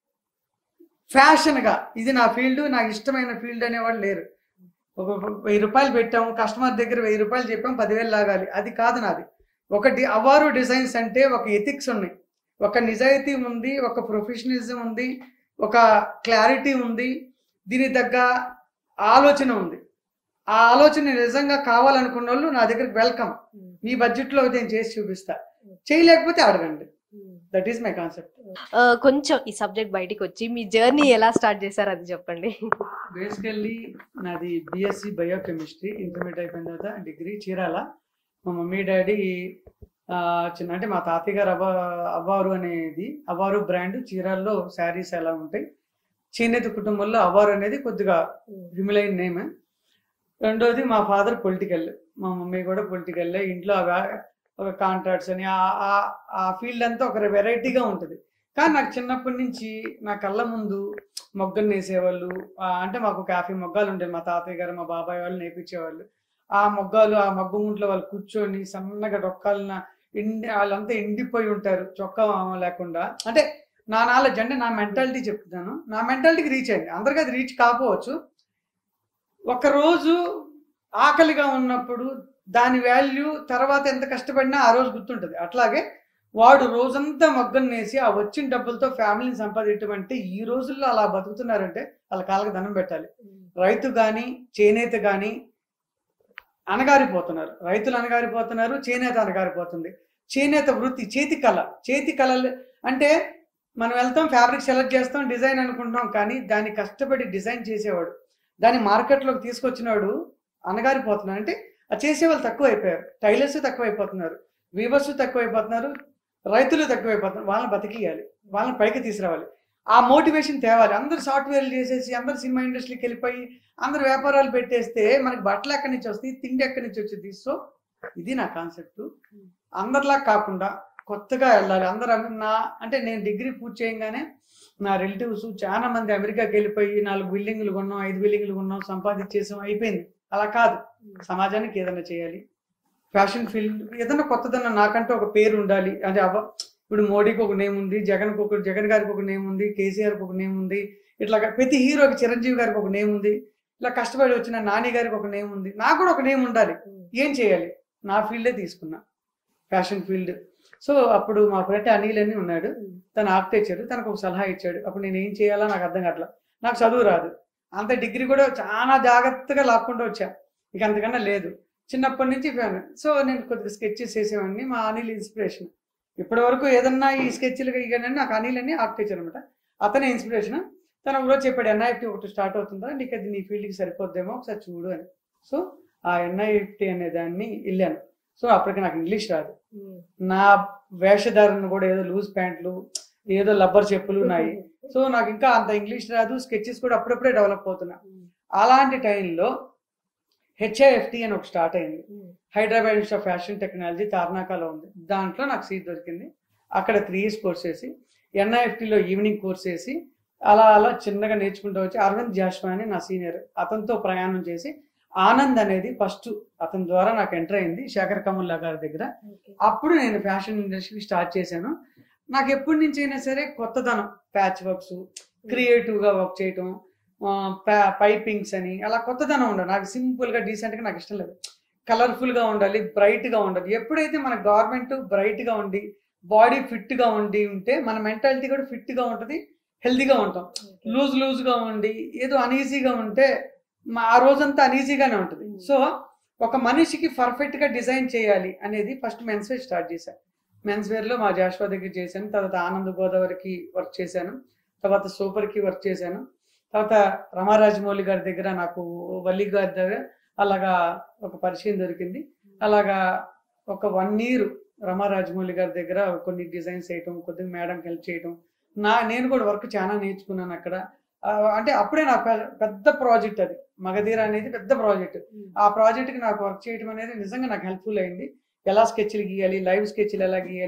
ఫ్యాషన్గా ఇది నా ఫీల్డ్ నాకు ఇష్టమైన ఫీల్డ్ అనేవాళ్ళు లేరు ఒక వెయ్యి రూపాయలు పెట్టాము కస్టమర్ దగ్గర వెయ్యి రూపాయలు చెప్పాం పదివేలు లాగాలి అది కాదు నాది ఒకటి అవారు డిజైన్స్ అంటే ఒక ఎథిక్స్ ఉన్నాయి ఒక నిజాయితీ ఉంది ఒక ప్రొఫెషనలిజం ఉంది ఒక క్లారిటీ ఉంది దీని తగ్గ ఆలోచన ఉంది ఆ ఆలోచన నిజంగా కావాలనుకున్న వాళ్ళు నా దగ్గరికి వెల్కమ్ మీ బడ్జెట్లో నేను చేసి చూపిస్తా చేయలేకపోతే అడగండి దట్ ఈస్ మై కాన్సెప్ట్ ఆ, కొంచెం ఈ సబ్జెక్ట్ బయటికి వచ్చి మీ జర్నీ ఎలా స్టార్ట్ చేశారు అది చెప్పండి బేసికల్లీ నాది బిఎస్సి బయోకెమిస్ట్రీ ఇంటర్మీడియట్ అయిపోయిన తర్వాత డిగ్రీ చీరాల మా మమ్మీ డాడీ ఆ, చిన్న అంటే మా తాతయ్య గారు అవ్వ అవ్వారు అనేది అవ్వారు బ్రాండ్ చీరాల్లో శారీస్ ఎలా ఉంటాయి చేనేత కుటుంబంలో అవ్వారు అనేది కొద్దిగా విమిలైన నేమ్ రెండోది మా ఫాదర్ పొలిటికల్ మా మమ్మీ కూడా పొలిటికల్ ఇంట్లో అవ- ఒక కాంట్రాక్ట్స్ అని ఆ- ఆ- ఆ ఫీల్డ్ అంతా ఒక వెరైటీగా ఉంటుంది కానీ నాకు చిన్నప్పటి నుంచి నా కళ్ళ ముందు మొగ్గలు నేసేవాళ్ళు ఆ, అంటే మాకు ఒక యాభై మొగ్గాలు ఉంటాయి మా తాతయ్య గారు మా బాబాయ్ వాళ్ళు నేర్పించేవాళ్ళు ఆ మొగ్గాలు ఆ మగ్గు ముంట్లో వాళ్ళు కూర్చొని సన్నగా డొక్కాలన ఎండి వాళ్ళంతా ఎండిపోయి ఉంటారు చొక్కా లేకుండా అంటే నా నాలెడ్జ్ అంటే నా మెంటాలిటీ చెప్తున్నాను నా మెంటాలిటీకి రీచ్ అయింది అందరికీ అది రీచ్ కాకపోవచ్చు ఒకరోజు ఆకలిగా ఉన్నప్పుడు దాని వాల్యూ తర్వాత ఎంత కష్టపడినా ఆ రోజు గుర్తుంటుంది అట్లాగే వాడు రోజంతా మగ్గం నేసి ఆ వచ్చిన డబ్బులతో ఫ్యామిలీని సంపాదించడం అంటే ఈ రోజుల్లో అలా బతుకుతున్నారంటే వాళ్ళ కాళ్ళకి దండం పెట్టాలి రైతు కానీ చేనేత కానీ అనగారిపోతున్నారు రైతులు అనగారిపోతున్నారు చేనేత అనగారిపోతుంది చేనేత వృత్తి చేతి కళ చేతి కళలు అంటే మనం వెళ్తాం ఫ్యాబ్రిక్ సెలెక్ట్ చేస్తాం డిజైన్ అనుకుంటాం కానీ దాన్ని కష్టపడి డిజైన్ చేసేవాడు దాన్ని మార్కెట్లోకి తీసుకొచ్చినాడు అనగారిపోతున్నాడు అంటే ఆ చేసేవాళ్ళు తక్కువ అయిపోయారు టైలర్స్ తక్కువ అయిపోతున్నారు వీవర్స్ తక్కువ అయిపోతున్నారు రైతులు తక్కువ అయిపోతున్నారు వాళ్ళని బతికియాలి వాళ్ళని పైకి తీసుకురావాలి ఆ మోటివేషన్ తేవాలి అందరు సాఫ్ట్వేర్లు చేసేసి అందరు సినిమా ఇండస్ట్రీకి వెళ్ళిపోయి అందరు వ్యాపారాలు పెట్టేస్తే మనకి బట్టలు ఎక్కడి నుంచి వస్తాయి తిండి ఎక్కడి నుంచి వచ్చింది సో ఇది నా కాన్సెప్ట్ అందరిలా కాకుండా కొత్తగా వెళ్ళాలి అందరూ అను- నా అంటే నేను డిగ్రీ పూర్తి చేయగానే నా రిలేటివ్స్ చాలా మంది అమెరికాకి వెళ్ళిపోయి నాలుగు బిల్డింగ్లు కొన్నాం ఐదు బిల్డింగ్లు కొన్నాం సంపాదించేసాం అయిపోయింది అలా కాదు సమాజానికి ఏదైనా చేయాలి ఫ్యాషన్ ఫీల్డ్ ఏదైనా కొత్తదన్నా నాకంటే ఒక పేరు ఉండాలి అంటే అవ ఇప్పుడు మోడీకి ఒక నేమ్ ఉంది జగన్కి ఒక జగన్ గారికి ఒక నేమ్ ఉంది కేసీఆర్కి ఒక నేమ్ ఉంది ఇట్లా ప్రతి హీరోకి చిరంజీవి గారికి ఒక నేమ్ ఉంది ఇలా కష్టపడి వచ్చిన నాని గారికి ఒక నేమ్ ఉంది నాకు కూడా ఒక నేమ్ ఉండాలి ఏం చేయాలి నా ఫీల్డే తీసుకున్నా ఫ్యాషన్ ఫీల్డ్ సో అప్పుడు మా ఫ్రెండ్ అనిల్ అని ఉన్నాడు తను ఆర్కిటెక్చర్ తనకు ఒక సలహా ఇచ్చాడు అప్పుడు నేను ఏం చేయాలో నాకు అర్థం కావట్లా నాకు చదువు రాదు అంత డిగ్రీ కూడా చాలా జాగ్రత్తగా లాక్కుంటూ వచ్చా ఇక అంతకన్నా లేదు చిన్నప్పటి నుంచి ఫ్యాన్ సో నేను కొద్దిగా స్కెచెస్ చేసేవాడిని మా అనిల్ ఇన్స్పిరేషన్ ఇప్పటి వరకు ఏదన్నా ఈ స్కెచ్లు కానీ నాకు అనిల్ అని ఆర్కిటెక్చర్ అనమాట అతనే ఇన్స్పిరేషన్ తను కూడా చెప్పాడు ఎన్ఐఎఫ్టీ ఒకటి స్టార్ట్ అవుతుందా నీకు అది నీ ఫీల్డ్కి సరిపోద్దేమో ఒకసారి చూడు అని సో ఆ ఎన్ఐఎఫ్టీ అనే దాన్ని వెళ్ళాను సో అప్పటికి నాకు ఇంగ్లీష్ రాదు నా వేషధారణ కూడా ఏదో లూజ్ ప్యాంట్లు ఏదో లబ్బర్ చెప్పులు ఉన్నాయి సో నాకు ఇంకా అంత ఇంగ్లీష్ రాదు స్కెచెస్ కూడా అప్పుడప్పుడే డెవలప్ అవుతున్నా అలాంటి టైంలో హెచ్ఐఎఫ్టీ అని ఒక స్టార్ట్ అయింది Hyderabad institute of fashion technology తార్నాకాలో ఉంది దాంట్లో నాకు సీట్ దొరికింది అక్కడ త్రీ ఇయర్స్ కోర్స్ చేసి ఎన్ఐఎఫ్టీలో ఈవినింగ్ కోర్స్ చేసి అలా అలా చిన్నగా నేర్చుకుంటూ వచ్చి అరవింద్ జాష్వా అని నా సీనియర్ అతనితో ప్రయాణం చేసి ఆనంద్ అనేది ఫస్ట్ అతని ద్వారా నాకు ఎంటర్ అయింది శేఖర్ కమల్లా గారి దగ్గర అప్పుడు నేను ఫ్యాషన్ ఇండస్ట్రీ స్టార్ట్ చేశాను నాకు ఎప్పటి నుంచి అయినా సరే కొత్తదనం ప్యాచ్ వర్క్స్ క్రియేటివ్గా వర్క్ చేయటం పైపింగ్స్ అని అలా కొత్తదనం ఉండాలి నాకు సింపుల్గా డీసెంట్గా నాకు ఇష్టం లేదు కలర్ఫుల్గా ఉండాలి బ్రైట్గా ఉండాలి ఎప్పుడైతే మన గవర్నమెంట్ బ్రైట్గా ఉండి బాడీ ఫిట్గా ఉండి ఉంటే మన మెంటాలిటీ కూడా ఫిట్గా ఉంటుంది హెల్తీగా ఉంటాం లూజ్ లూజ్గా ఉండి ఏదో అనీజీగా ఉంటే మా ఆ రోజంతా అనీజీగానే ఉంటుంది Mm. సో ఒక మనిషికి పర్ఫెక్ట్గా డిజైన్ చేయాలి అనేది ఫస్ట్ మెన్స్ వేర్ స్టార్ట్ చేశాను మెన్స్ వేర్లో మా జాషువా దగ్గర చేశాను తర్వాత ఆనంద్ గోదావరికి వర్క్ చేశాను తర్వాత సూపర్కి వర్క్ చేశాను తర్వాత రమారాజమౌళి గారి దగ్గర నాకు వల్లి గారి దగ్గర అలాగా ఒక పరిచయం దొరికింది అలాగా ఒక వన్ ఇయర్ రమారాజమౌళి గారి దగ్గర కొన్ని డిజైన్స్ చేయటం కొద్దిగా మేడంకి హెల్ప్ చేయటం నా నేను కూడా వర్క్ చాలా నేర్చుకున్నాను అక్కడ ఆ, అంటే అప్పుడే నా పె- పెద్ద ప్రాజెక్ట్ అది మగధీర అనేది పెద్ద ప్రాజెక్ట్ ఆ ప్రాజెక్ట్కి నాకు వర్క్ చేయడం అనేది నిజంగా నాకు హెల్ప్ఫుల్ అయింది ఎలా స్కెచ్లు గీయాలి లైవ్ స్కెచ్లు ఎలా గీయాలి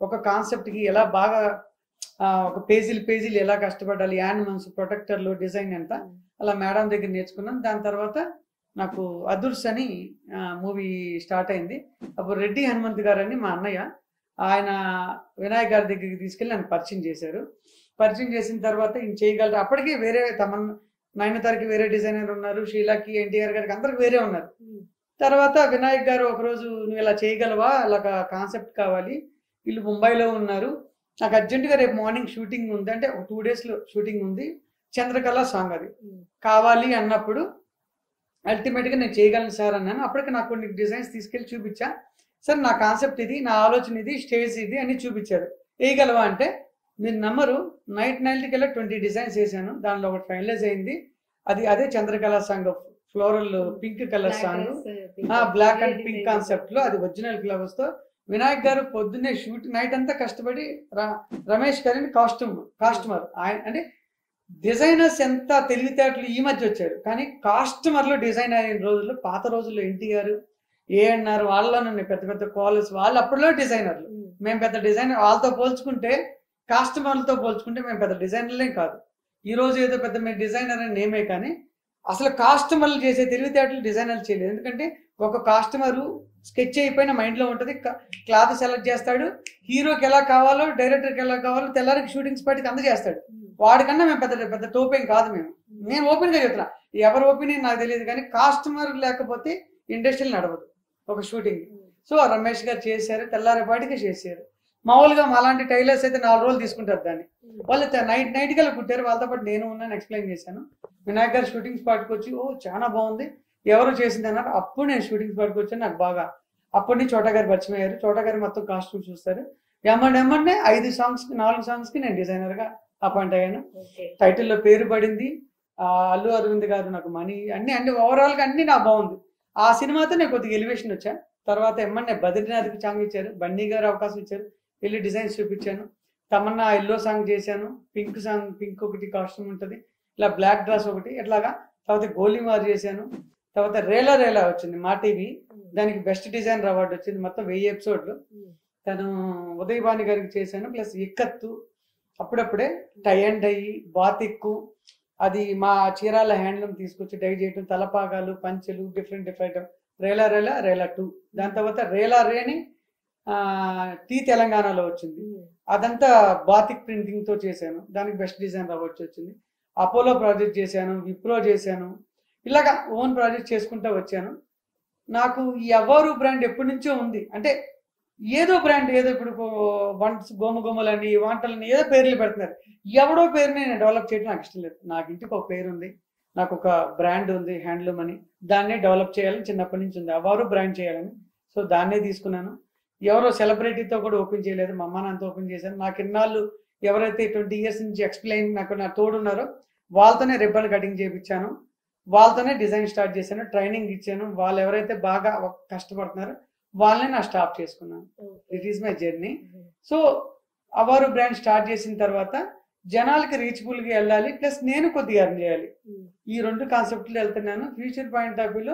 ఒక కాన్సెప్ట్కి ఎలా బాగా ఆ, ఒక పేజీలు పేజీలు ఎలా కష్టపడాలి యానిమల్స్ ప్రొటెక్టర్లు డిజైన్ ఎంత అలా మేడం దగ్గర నేర్చుకున్నాను దాని తర్వాత నాకు అదుర్స్ అని మూవీ స్టార్ట్ అయింది అప్పుడు రెడ్డి హనుమంత్ గారు అని మా అన్నయ్య ఆయన వినాయక్ గారి దగ్గరికి తీసుకెళ్ళి నన్ను పరిచయం చేశారు పరిచయం చేసిన తర్వాత ఈయన చేయగలరు అప్పటికే వేరే తమన్ నయనతారకి వేరే డిజైనర్ ఉన్నారు షీలాకి ఎన్టీఆర్ గారికి అందరికి వేరే ఉన్నారు తర్వాత వినాయక్ గారు ఒకరోజు నువ్వు ఇలా చేయగలవా అలా కాన్సెప్ట్ కావాలి వీళ్ళు ముంబైలో ఉన్నారు నాకు అర్జెంటుగా రేపు మార్నింగ్ షూటింగ్ ఉంది అంటే ఒక టూ డేస్లో షూటింగ్ ఉంది చంద్రకళ సాంగ్ అది కావాలి అన్నప్పుడు అల్టిమేట్గా నేను చేయగలను సార్ అన్నాను అప్పటికి నాకు కొన్ని డిజైన్స్ తీసుకెళ్ళి చూపించా సార్ నా కాన్సెప్ట్ ఇది నా ఆలోచన ఇది స్టేజ్ ఇది అని చూపించారు వేయగలవా అంటే మీరు నమ్మరు నైట్ నైట్కి వెళ్ళి ట్వంటీ డిజైన్స్ వేసాను దానిలో ఒకటి ఫైనలైజ్ అయింది అది అదే Chandrakala song floral pink colour song black and pink concept లో అది ఒరిజినల్ ఫ్లవర్స్ తో వినాయక్ గారు పొద్దున్నే షూట్ నైట్ అంతా కష్టపడి ర- రమేష్ గారిని కాస్ట్యూమ్ కాస్ట్యూమర్ ఆయన అంటే డిజైనర్స్ ఎంత తెలివితేటలు ఈ మధ్య వచ్చారు కానీ కాస్ట్యూమర్లు డిజైన్ అయిన రోజుల్లో పాత రోజుల్లో ఎన్టీఆర్ ఏఎన్ఆర్ వాళ్ళ నుండి పెద్ద పెద్ద కాలేజ్ వాళ్ళు అప్పట్లో డిజైనర్లు మేము పెద్ద డిజైనర్ వాళ్ళతో పోల్చుకుంటే కాస్ట్యూమర్లతో పోల్చుకుంటే మేము పెద్ద డిజైనర్లే కాదు ఈ రోజు ఏదో పెద్ద మేము డిజైనర్ అని నేమే కానీ అసలు కాస్ట్యూమర్లు చేసే తెలివితేటలు డిజైనర్లు చేయలేదు ఎందుకంటే ఒక కాస్ట్యూమరు స్కెచ్ అయిపోయిన మైండ్లో ఉంటుంది క్లాత్ సెలెక్ట్ చేస్తాడు హీరోకి ఎలా కావాలో డైరెక్టర్కి ఎలా కావాలో తెల్లారికి షూటింగ్ స్పాట్కి అందజేస్తాడు వాడికన్నా మేము పెద్ద పెద్ద టోపేం కాదు మేము నేను ఓపెన్గా చెప్తున్నా ఎవరి ఒపీనియన్ నాకు తెలియదు కానీ కాస్ట్యూమర్ లేకపోతే ఇండస్ట్రీ నడవదు ఒక షూటింగ్ సో రమేష్ గారు చేశారు తెల్లారేపాటికి చేశారు మామూలుగా అలాంటి టైలర్స్ అయితే నాలుగు రోజులు తీసుకుంటారు దాన్ని వాళ్ళు నైట్ నైట్ కల్లా కుట్టారు వాళ్ళతో పాటు నేను ఉన్నాను ఎక్స్ప్లెయిన్ చేశాను వినాయక్ గారు షూటింగ్ స్పాట్కి వచ్చి ఓ చాలా బాగుంది ఎవరు చేసింది అన్నారు అప్పుడు నేను షూటింగ్ స్పాట్కి వచ్చాను నాకు బాగా అప్పటి నుంచి చోటా గారు పరిచయం అయ్యారు చోటా గారు మొత్తం కాస్ట్యూమ్ చూస్తారు ఎమ్మండి ఎమ్మండి ఐదు సాంగ్స్కి నాలుగు సాంగ్స్కి నేను డిజైనర్గా అపాయింట్ అయ్యాను టైటిల్లో పేరు పడింది ఆ, అల్లు అరవింద్ గారు నాకు మనీ అన్ని అన్ని ఓవరాల్గా అన్ని నాకు బాగుంది ఆ సినిమాతో నేను కొద్దిగా ఎలివేషన్ వచ్చా తర్వాత ఎమ్మన్నే బద్రీనాథ్కి సాంగ్ ఇచ్చారు బన్నీ గారు అవకాశం ఇచ్చారు వెళ్ళి డిజైన్స్ చూపించాను తమన్నా ఎల్లో సాంగ్ చేశాను పింక్ సాంగ్ పింక్ ఒకటి కాస్ట్యూమ్ ఉంటుంది ఇలా బ్లాక్ డ్రెస్ ఒకటి ఇట్లాగా తర్వాత గోలీమార్ చేశాను తర్వాత రేలా రేలా వచ్చింది మా టీవీ దానికి బెస్ట్ డిజైనర్ అవార్డు వచ్చింది మొత్తం వెయ్యి ఎపిసోడ్లు తను ఉదయభాని గారికి చేశాను ప్లస్ ఇక్కత్తు అప్పుడప్పుడే టై అండ్ డై బాతిక్కు అది మా చీరాల హ్యాండ్లూమ్ తీసుకొచ్చి డై చేయటం తలపాగాలు పంచెలు డిఫరెంట్ డిఫరెంట్ రేలా రేలా రేలా టూ దాని తర్వాత రేలా రేని ఆ, టీ తెలంగాణలో వచ్చింది అదంతా బాతిక్ ప్రింటింగ్ తో చేశాను దానికి బెస్ట్ డిజైన్ అవార్డ్స్ వచ్చింది అపోలో ప్రాజెక్ట్ చేశాను విప్రో చేశాను ఇలాగా ఓన్ ప్రాజెక్ట్ చేసుకుంటూ వచ్చాను నాకు ఈ అవారు బ్రాండ్ ఎప్పటి నుంచో ఉంది అంటే ఏదో బ్రాండ్ ఏదో ఇప్పుడు వంట గోమ గోమలని వంటలని ఏదో పేర్లు పెడుతున్నారు ఎవడో పేరుని నేను డెవలప్ చేయడం నాకు ఇష్టం లేదు నాకు ఇంటికి ఒక పేరు ఉంది నాకు ఒక బ్రాండ్ ఉంది హ్యాండ్లూమ్ అని దాన్నే డెవలప్ చేయాలని చిన్నప్పటి నుంచి ఉంది అవారు బ్రాండ్ చేయాలని సో దాన్నే తీసుకున్నాను ఎవరో సెలబ్రిటీతో కూడా ఓపెన్ చేయలేదు మా అమ్మ నాన్నతో ఓపెన్ చేశాను నాకు ఇన్నాళ్ళు ఎవరైతే ట్వంటీ ఇయర్స్ నుంచి ఎక్స్ప్లెయిన్ నాకు నా తోడున్నారో వాళ్ళతోనే రిబ్బన్ కటింగ్ చేయించాను వాళ్ళతోనే డిజైన్ స్టార్ట్ చేశాను ట్రైనింగ్ ఇచ్చాను వాళ్ళు ఎవరైతే బాగా కష్టపడుతున్నారో వాళ్ళని నా స్టాప్ చేసుకున్నాను it is my journey so అవారు బ్రాండ్ స్టార్ట్ చేసిన తర్వాత జనాలకి రీచబుల్గా వెళ్ళాలి ప్లస్ నేను కొద్దిగా ఎర్న్ చేయాలి ఈ రెండు కాన్సెప్ట్లు వెళ్తున్నాను ఫ్యూచర్ పాయింట్ ఆఫ్ వ్యూలో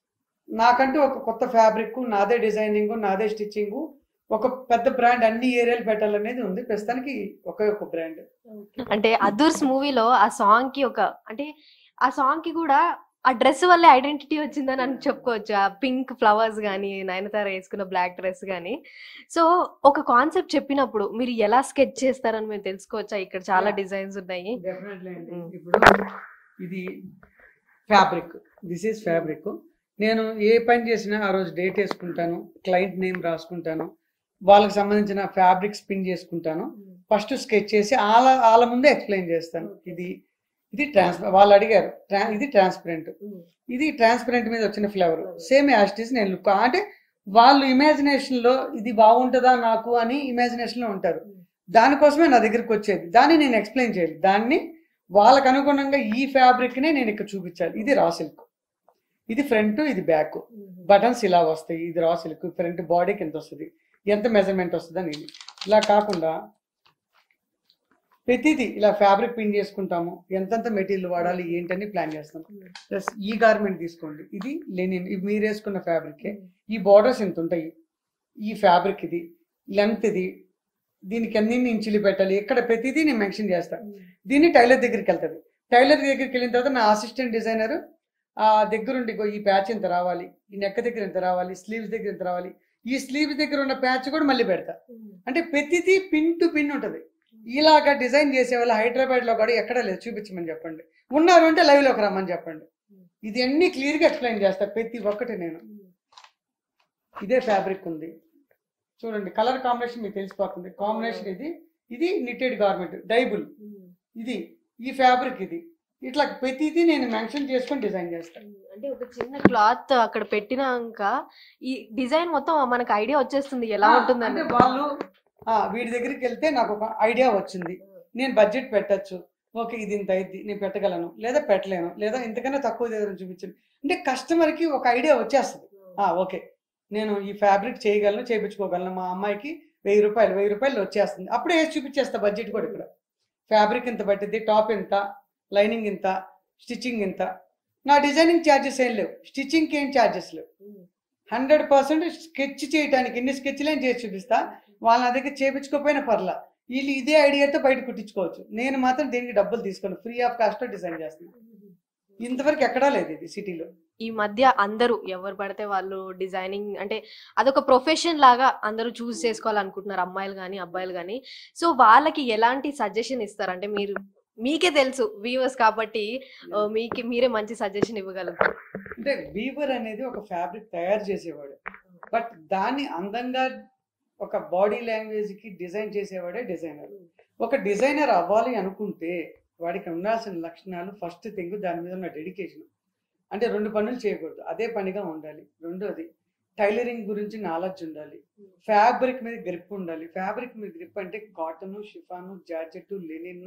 నాకంటూ ఒక కొత్త ఫ్యాబ్రిక్ నాదే డిజైనింగ్ నాదే స్టిచ్చింగ్ ఒక పెద్ద బ్రాండ్ అన్ని ఏరియాలు పెట్టాలనేది ఉంది ప్రస్తుతానికి ఒకే ఒక బ్రాండ్ అంటే అదర్స్ మూవీలో ఆ సాంగ్ కి ఒక అంటే ఆ సాంగ్ కి కూడా ఆ డ్రెస్ వల్లే ఐడెంటిటీ వచ్చిందని అని చెప్పుకోవచ్చు ఆ పింక్ ఫ్లవర్స్ కానీ నయనతార వేసుకున్న బ్లాక్ డ్రెస్ కానీ సో ఒక కాన్సెప్ట్ చెప్పినప్పుడు మీరు ఎలా స్కెచ్ చేస్తారని మేము తెలుసుకోవచ్చా ఇక్కడ చాలా Yeah. డిజైన్స్ ఉన్నాయి డెఫినెట్లీ అండి Mm. ఇప్పుడు ఇది ఫ్యాబ్రిక్ దిస్ ఈజ్ ఫ్యాబ్రిక్ నేను ఏ పని చేసినా ఆ రోజు డేట్ వేసుకుంటాను క్లయింట్ నేమ్ రాసుకుంటాను వాళ్ళకి సంబంధించిన ఫ్యాబ్రిక్ స్పిన్ చేసుకుంటాను ఫస్ట్ స్కెచ్ చేసి వాళ్ళ వాళ్ళ ముందే ఎక్స్ప్లెయిన్ చేస్తాను ఇది ఇది ట్రాన్స్ వాళ్ళు అడిగారు ట్రా- ఇది ట్రాన్స్పరెంట్ ఇది ట్రాన్స్పరెంట్ మీద వచ్చిన ఫ్లేవర్ సేమ్ యాస్టిస్ నేను లుక్ అంటే వాళ్ళు ఇమాజినేషన్ లో ఇది బాగుంటుందా నాకు అని ఇమాజినేషన్ లో ఉంటారు దానికోసమే నా దగ్గరికి వచ్చేది దాన్ని నేను ఎక్స్ప్లెయిన్ చేయాలి దాన్ని వాళ్ళకు అనుగుణంగా ఈ ఫ్యాబ్రిక్ నే నేను ఇక్కడ చూపించాలి ఇది రా సిల్క్ ఇది ఫ్రంట్ ఇది బ్యాక్ బటన్స్ ఇలా వస్తాయి ఇది రా సిల్క్ ఫ్రంట్ బాడీకి ఎంత వస్తుంది ఎంత మెజర్మెంట్ వస్తుంది అని ఇది ఇలా కాకుండా ప్రతిదీ ఇలా ఫ్యాబ్రిక్ పిన్ చేసుకుంటాము ఎంతెంత మెటీరియల్ వాడాలి ఏంటని ప్లాన్ చేస్తాం ప్లస్ ఈ గార్మెంట్ తీసుకోండి ఇది లెనిన్ ఇది మీరు వేసుకున్న ఫ్యాబ్రికే ఈ బార్డర్స్ ఎంత ఉంటాయి ఈ ఫ్యాబ్రిక్ ఇది లెంత్ ఇది దీనికి ఎన్ని ఇంచులు పెట్టాలి ఇక్కడ ప్రతిదీ నేను మెన్షన్ చేస్తాను దీన్ని టైలర్ దగ్గరికి వెళ్తుంది టైలర్ దగ్గరికి వెళ్ళిన తర్వాత నా అసిస్టెంట్ డిజైనర్ ఆ దగ్గరుండి ఇగో ఈ ప్యాచ్ ఇంత రావాలి ఈ నెక్క దగ్గర ఇంత రావాలి స్లీవ్స్ దగ్గర ఇంత రావాలి ఈ స్లీవ్స్ దగ్గర ఉన్న ప్యాచ్ కూడా మళ్ళీ పెడతా అంటే ప్రతిదీ పిన్ టు పిన్ ఉంటుంది ఇలాగా డిజైన్ చేసే వాళ్ళు హైదరాబాద్ లో కూడా ఎక్కడ లేదు చూపించమని చెప్పండి ఉన్నారు అంటే లైవ్ లోకి రమ్మని చెప్పండి ఇది అన్ని క్లియర్ గా ఎక్స్ప్లెయిన్ చేస్తా ప్రతి ఒక్కటి నేను ఇదే ఫ్యాబ్రిక్ ఉంది చూడండి కలర్ కాంబినేషన్ మీకు తెలిసిపోతుంది కాంబినేషన్ ఇది ఇది నిటెడ్ గార్మెంట్ డైబుల్ ఇది ఈ ఫ్యాబ్రిక్ ఇది ఇట్లా ప్రతిదీ నేను మెన్షన్ చేసుకొని డిజైన్ చేస్తాను అంటే ఒక చిన్న క్లాత్ అక్కడ పెట్టినాక ఈ డిజైన్ మొత్తం మనకు ఐడియా వచ్చేస్తుంది ఎలా అంటే ఉంటుందని వాళ్ళు ఆ, వీడి దగ్గరికి వెళ్తే నాకు ఒక ఐడియా వచ్చింది నేను బడ్జెట్ పెట్టచ్చు ఓకే ఇది ఇంత అయింది నేను పెట్టగలను లేదా పెట్టలేను లేదా ఇంతకన్నా తక్కువ దగ్గర చూపించండి అంటే customer కి ఒక ఐడియా వచ్చేస్తుంది ఆ, ఓకే నేను ఈ ఫ్యాబ్రిక్ చేయగలను చేయించుకోగలను మా అమ్మాయికి వెయ్యి రూపాయలు వెయ్యి రూపాయలు వచ్చేస్తుంది అప్పుడే వేసి చూపించేస్తా బడ్జెట్ కూడా ఇక్కడ ఫ్యాబ్రిక్ ఇంత పట్టింది టాప్ ఇంత లైనింగ్ ఇంత స్టిచ్చింగ్ ఇంత నా డిజైనింగ్ ఛార్జెస్ ఏం లేవు స్టిచ్చింగ్కి ఏం ఛార్జెస్ లేవు హండ్రెడ్ పర్సెంట్ స్కెచ్ చేయడానికి ఎన్ని స్కెచ్లైన్ చేసి చూపిస్తా వాళ్ళ నా దగ్గర చేపించుకోకపోయినా పర్లా వీళ్ళు ఇదే ఐడియాతో బయట కుట్టించుకోవచ్చు నేను మాత్రం దీనికి డబ్బులు తీసుకోను ఫ్రీ ఆఫ్ కాస్ట్ డిజైన్ చేస్తున్నాను ఇంతవరకు ఎక్కడా లేదు ఇది సిటీలో ఈ మధ్య అందరూ ఎవరు పడితే వాళ్ళు డిజైనింగ్ అంటే అదొక ప్రొఫెషన్ లాగా అందరూ చూస్ చేసుకోవాలనుకుంటున్నారు అమ్మాయిలు కానీ అబ్బాయిలు కానీ సో వాళ్ళకి ఎలాంటి సజెషన్ ఇస్తారు అంటే మీరు మీకే తెలుసు వ్యూవర్స్ కాబట్టి ఆ, మీకి మీరే మంచి సజెషన్ ఇవ్వగలుగుతారు అంటే వీవర్ అనేది ఒక ఫ్యాబ్రిక్ తయారు చేసేవాడు బట్ దాన్ని అందంగా ఒక బాడీ లాంగ్వేజ్ కి డిజైన్ చేసేవాడే డిజైనర్ ఒక డిజైనర్ అవ్వాలి అనుకుంటే వాడికి ఉండాల్సిన లక్షణాలు ఫస్ట్ థింగ్ దాని మీద ఉన్న డెడికేషన్ అంటే రెండు పనులు చేయకూడదు అదే పనిగా ఉండాలి రెండోది టైలరింగ్ గురించి నాలెడ్జ్ ఉండాలి ఫ్యాబ్రిక్ మీద గ్రిప్ ఉండాలి ఫ్యాబ్రిక్ మీద గ్రిప్ అంటే cotton chiffon georgette linen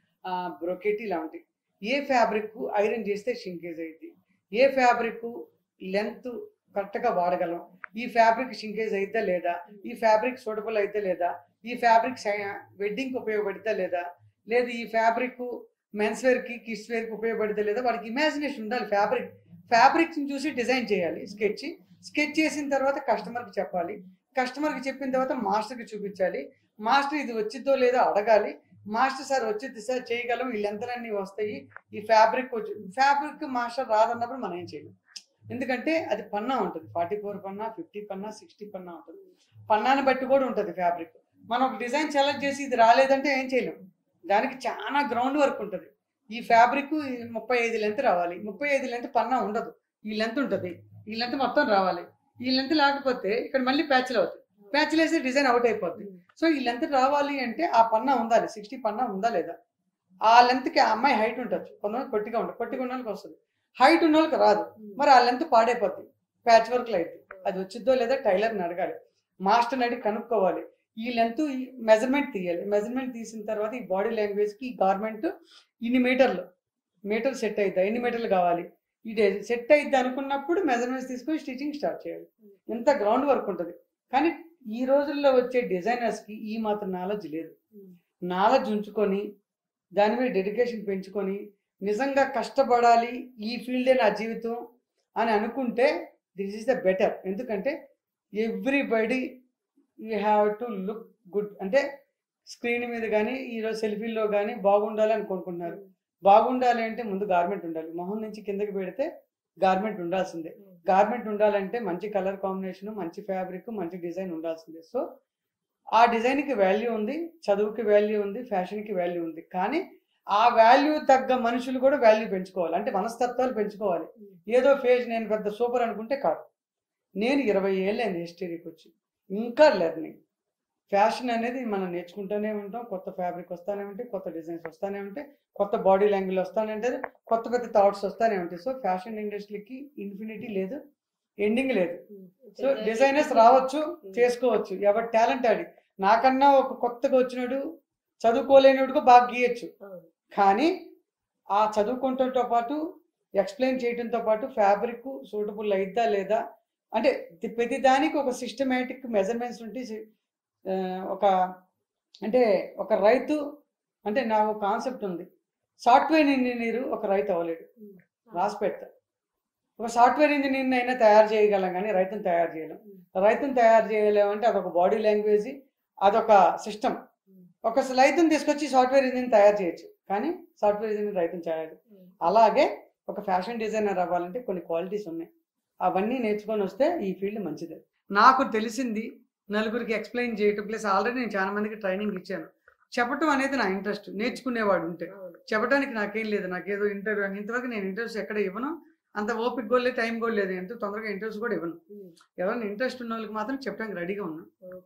brocade ఇలాంటివి ఏ ఫ్యాబ్రిక్ ఐరన్ చేస్తే షింకేజ్ అయింది ఏ ఫ్యాబ్రిక్ లెంత్ కరెక్ట్గా వాడగలం ఈ ఫ్యాబ్రిక్ షింకేజ్ అయితే లేదా ఈ ఫ్యాబ్రిక్ సూటబుల్ అయితే లేదా ఈ ఫ్యాబ్రిక్ వెడ్డింగ్కి ఉపయోగపడితే లేదా లేదు ఈ ఫ్యాబ్రిక్ మెన్స్ వేర్కి కిడ్స్ వేర్కి ఉపయోగపడితే లేదా వాడికి ఇమాజినేషన్ ఉండాలి ఫ్యాబ్రిక్ ఫ్యాబ్రిక్స్ని చూసి డిజైన్ చేయాలి స్కెచ్ స్కెచ్ చేసిన తర్వాత కస్టమర్కి చెప్పాలి కస్టమర్కి చెప్పిన తర్వాత మాస్టర్కి చూపించాలి మాస్టర్ ఇది వచ్చిద్దో లేదో అడగాలి మాస్టర్ సార్ వచ్చింది సార్ చేయగలం వీళ్ళు ఎంతలన్నీ వస్తాయి ఈ ఫ్యాబ్రిక్ వచ్చి ఫ్యాబ్రిక్ మాస్టర్ రాదన్నప్పుడు మనం ఏం చేయలేం ఎందుకంటే అది పన్నా ఉంటుంది ఫార్టీ ఫోర్ పన్నా ఫిఫ్టీ పన్నా సిక్స్టీ పన్నా ఉంటుంది పన్నాను బట్టి కూడా ఉంటుంది ఫ్యాబ్రిక్ మనం ఒక డిజైన్ సెలెక్ట్ చేసి ఇది రాలేదంటే ఏం చేయలేం దానికి చాలా గ్రౌండ్ వర్క్ ఉంటుంది ఈ ఫ్యాబ్రిక్ ముప్పై ఐదు లెంత్ రావాలి ముప్పై ఐదు లెంత్ పన్నా ఉండదు ఈ లెంత్ ఉంటుంది ఈ లెంత్ మొత్తం రావాలి ఈ లెంత్ లేకపోతే ఇక్కడ మళ్ళీ ప్యాచ్లు అవుతాయి ప్యాచ్లు వేస్తే డిజైన్ అవుట్ అయిపోద్ది సో ఈ లెంత్ రావాలి అంటే ఆ పన్నా ఉండాలి సిక్స్టీ పన్నా ఉందా లేదా ఆ లెంత్కి ఆ అమ్మాయి హైట్ ఉండొచ్చు కొంతమంది పొట్టిగా ఉంటుంది పొట్టిగా ఉన్న వాళ్ళకి వస్తుంది హైట్ ఉన్న వాళ్ళకి రాదు మరి ఆ లెంత్ పాడైపోద్ది ప్యాచ్ వర్క్లో అయితే అది వచ్చిద్దో లేదా టైలర్ని అడగాలి మాస్టర్ని అడిగి కనుక్కోవాలి ఈ లెంత్ మెజర్మెంట్ తీయాలి మెజర్మెంట్ తీసిన తర్వాత ఈ బాడీ లాంగ్వేజ్కి ఈ గార్మెంట్ ఇన్ని మీటర్లు మీటర్ సెట్ అవుతాయి ఎన్ని మీటర్లు కావాలి ఇది సెట్ అయింది అనుకున్నప్పుడు మెజర్మెంట్స్ తీసుకొని స్టిచ్చింగ్ స్టార్ట్ చేయాలి ఎంత గ్రౌండ్ వర్క్ ఉంటుంది కానీ ఈ రోజుల్లో వచ్చే డిజైనర్స్కి ఈ మాత్రం నాలెడ్జ్ లేదు నాలెడ్జ్ ఉంచుకొని దాని మీద డెడికేషన్ పెంచుకొని నిజంగా కష్టపడాలి ఈ ఫీల్డే నా జీవితం అని అనుకుంటే దిస్ ఈస్ ద బెటర్ ఎందుకంటే everybody you have to look good అంటే స్క్రీన్ మీద కానీ ఈరోజు సెల్ఫీల్లో కానీ బాగుండాలి అని కోరుకుంటున్నారు బాగుండాలి అంటే ముందు గార్మెంట్ ఉండాలి మొహం నుంచి కిందకి పెడితే గార్మెంట్ ఉండాల్సిందే గార్మెంట్ ఉండాలంటే మంచి కలర్ కాంబినేషన్ మంచి ఫ్యాబ్రిక్ మంచి డిజైన్ ఉండాల్సిందే సో ఆ డిజైన్కి వాల్యూ ఉంది చదువుకి వాల్యూ ఉంది ఫ్యాషన్కి వాల్యూ ఉంది కానీ ఆ వాల్యూ తగ్గ మనుషులు కూడా వాల్యూ పెంచుకోవాలి అంటే మనస్తత్వాలు పెంచుకోవాలి ఏదో ఫేజ్ నేను పెద్ద సూపర్ అనుకుంటే కాదు నేను ఇరవై ఏళ్ళైంది హిస్టరీకి వచ్చి ఇంకా లెర్నింగ్ ఫ్యాషన్ అనేది మనం నేర్చుకుంటూనే ఉంటాం కొత్త ఫ్యాబ్రిక్ వస్తానే ఉంటాయి కొత్త డిజైన్స్ వస్తానే ఉంటాయి కొత్త బాడీ లాంగ్వేజ్ వస్తానే ఉంటుంది కొత్త కొత్త థాట్స్ వస్తానే ఉంటాయి సో ఫ్యాషన్ ఇండస్ట్రీకి ఇన్ఫినిటీ లేదు ఎండింగ్ లేదు సో డిజైనర్స్ రావచ్చు చేసుకోవచ్చు ఎవరి టాలెంట్ ఆడి నాకన్నా ఒక కొత్తగా వచ్చినాడు చదువుకోలేనివాడుగా బాగా గీయచ్చు కానీ ఆ చదువుకుంటంతో పాటు ఎక్స్ప్లెయిన్ చేయడంతో పాటు ఫ్యాబ్రిక్ సూటబుల్ అయిద్దా లేదా అంటే ది- ప్రతి దానికి ఒక సిస్టమేటిక్ మెజర్మెంట్స్ ఉంటే సి- ఆ, ఒక అంటే ఒక రైతు అంటే నా ఒక కాన్సెప్ట్ ఉంది సాఫ్ట్వేర్ ఇంజనీర్ ఒక రైతు అవ్వలేడు రాసి పెడతా ఒక సాఫ్ట్వేర్ ఇంజనీర్ని అయినా తయారు చేయగలం కానీ రైతుని తయారు చేయలేం రైతుని తయారు చేయలేమంటే అదొక బాడీ లాంగ్వేజ్ అదొక సిస్టమ్ ఒక రైతుని తీసుకొచ్చి సాఫ్ట్వేర్ ఇంజనీర్ తయారు చేయొచ్చు కానీ సాఫ్ట్వేర్ ఇంజనీర్ రైతుని చేయాలి అలాగే ఒక ఫ్యాషన్ డిజైనర్ అవ్వాలంటే కొన్ని క్వాలిటీస్ ఉన్నాయి అవన్నీ నేర్చుకొని వస్తే ఈ ఫీల్డ్ మంచిదే నాకు తెలిసింది నలుగురికి ఎక్స్ప్లెయిన్ చేయటం ప్లస్ ఆల్రెడీ నేను చాలా మందికి ట్రైనింగ్ ఇచ్చాను చెప్పటం అనేది నా ఇంట్రెస్ట్ నేర్చుకునేవాడు ఉంటే చెప్పడానికి నాకేం లేదు నాకేదో ఇంటర్వ్యూ ఇంతవరకు నేను ఇంటర్వ్యూస్ ఎక్కడ ఇవ్వను అంత ఓపిక కూడా లేదు టైం కూడా లేదు ఎంత తొందరగా ఇంటర్వ్యూస్ కూడా ఇవ్వను ఎవరైనా ఇంట్రెస్ట్ ఉన్న వాళ్ళకి మాత్రం చెప్పడానికి రెడీగా ఉన్నా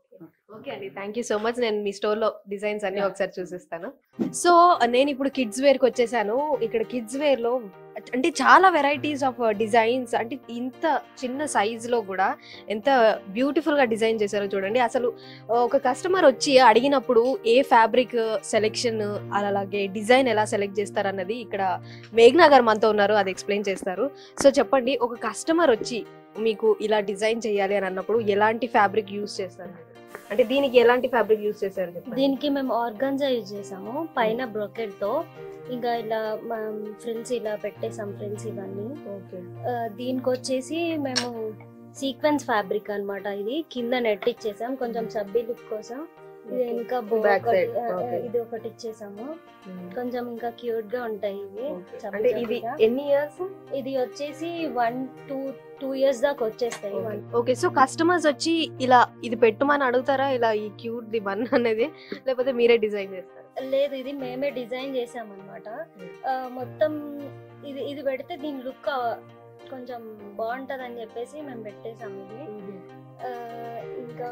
ఓకే అండి థ్యాంక్ యూ సో మచ్ నేను మీ స్టోర్ లో డిజైన్స్ అన్ని ఒకసారి చూసిస్తాను సో నేను ఇప్పుడు కిడ్స్ వేర్ కి వచ్చేసాను ఇక్కడ కిడ్స్ వేర్ లో అంటే చాలా వెరైటీస్ ఆఫ్ డిజైన్స్ అంటే ఇంత చిన్న సైజ్ లో కూడా ఎంత బ్యూటిఫుల్ గా డిజైన్ చేశారో చూడండి అసలు ఒక కస్టమర్ వచ్చి అడిగినప్పుడు ఏ ఫ్యాబ్రిక్ సెలెక్షన్ అలాగే డిజైన్ ఎలా సెలెక్ట్ చేస్తారు అన్నది ఇక్కడ మేఘ్నా గారు మనతో ఉన్నారు అది ఎక్స్ప్లెయిన్ చేస్తారు సో చెప్పండి ఒక కస్టమర్ వచ్చి మీకు ఇలా డిజైన్ చేయాలి అని అన్నప్పుడు ఎలాంటి ఫ్యాబ్రిక్ యూస్ చేస్తారు అంటే దీనికి ఎలాంటి ఫ్యాబ్రిక్ యూస్ చేశారు చెప్పండి. దీనికి మేము ఆర్గాన్జా యూజ్ చేసాము పైన బ్రోకెట్ తో ఇంకా ఇలా ఫ్రిల్స్ ఇలా పెట్టేసాం ఫ్రిల్స్ ఇవన్నీ ఆ, దీనికి వచ్చేసి మేము సీక్వెన్స్ ఫ్యాబ్రిక్ అన్నమాట ఇది కింద నెట్ ఇచ్చేసాం కొంచెం సబ్బీ లుక్ కోసం ఇది ఇంకా bow Back ఒకటి, side, ఆ, okay. ఇది ఒకటి ఇచ్చేసాము కొంచెం ఇంకా క్యూట్ గా ఉంటాయి ఇవి చబ్బీ అంటే ఇది చబ్బీగా. ఎన్ని ఇయర్స్ ఇది వచ్చేసి వన్ టూ టూ ఇయర్స్ దాకా వచ్చేస్తాయి వన్ ఓకే సో కస్టమర్స్ వచ్చి ఇలా ఇది పెట్టమని అడుగుతారా ఇలా ఈ క్యూట్ ది వన్ అనేది లేకపోతే మీరే డిజైన్ చేస్తారా లేదు ఇది మేమే డిజైన్ చేసామన్నమాట ఆ, మొత్తం ఇది ఇది పెడితే దీని లుక్ కొంచెం బాగుంటది అని చెప్పేసి మేము పెట్టేసాము ఇది ఆ, ఇంకా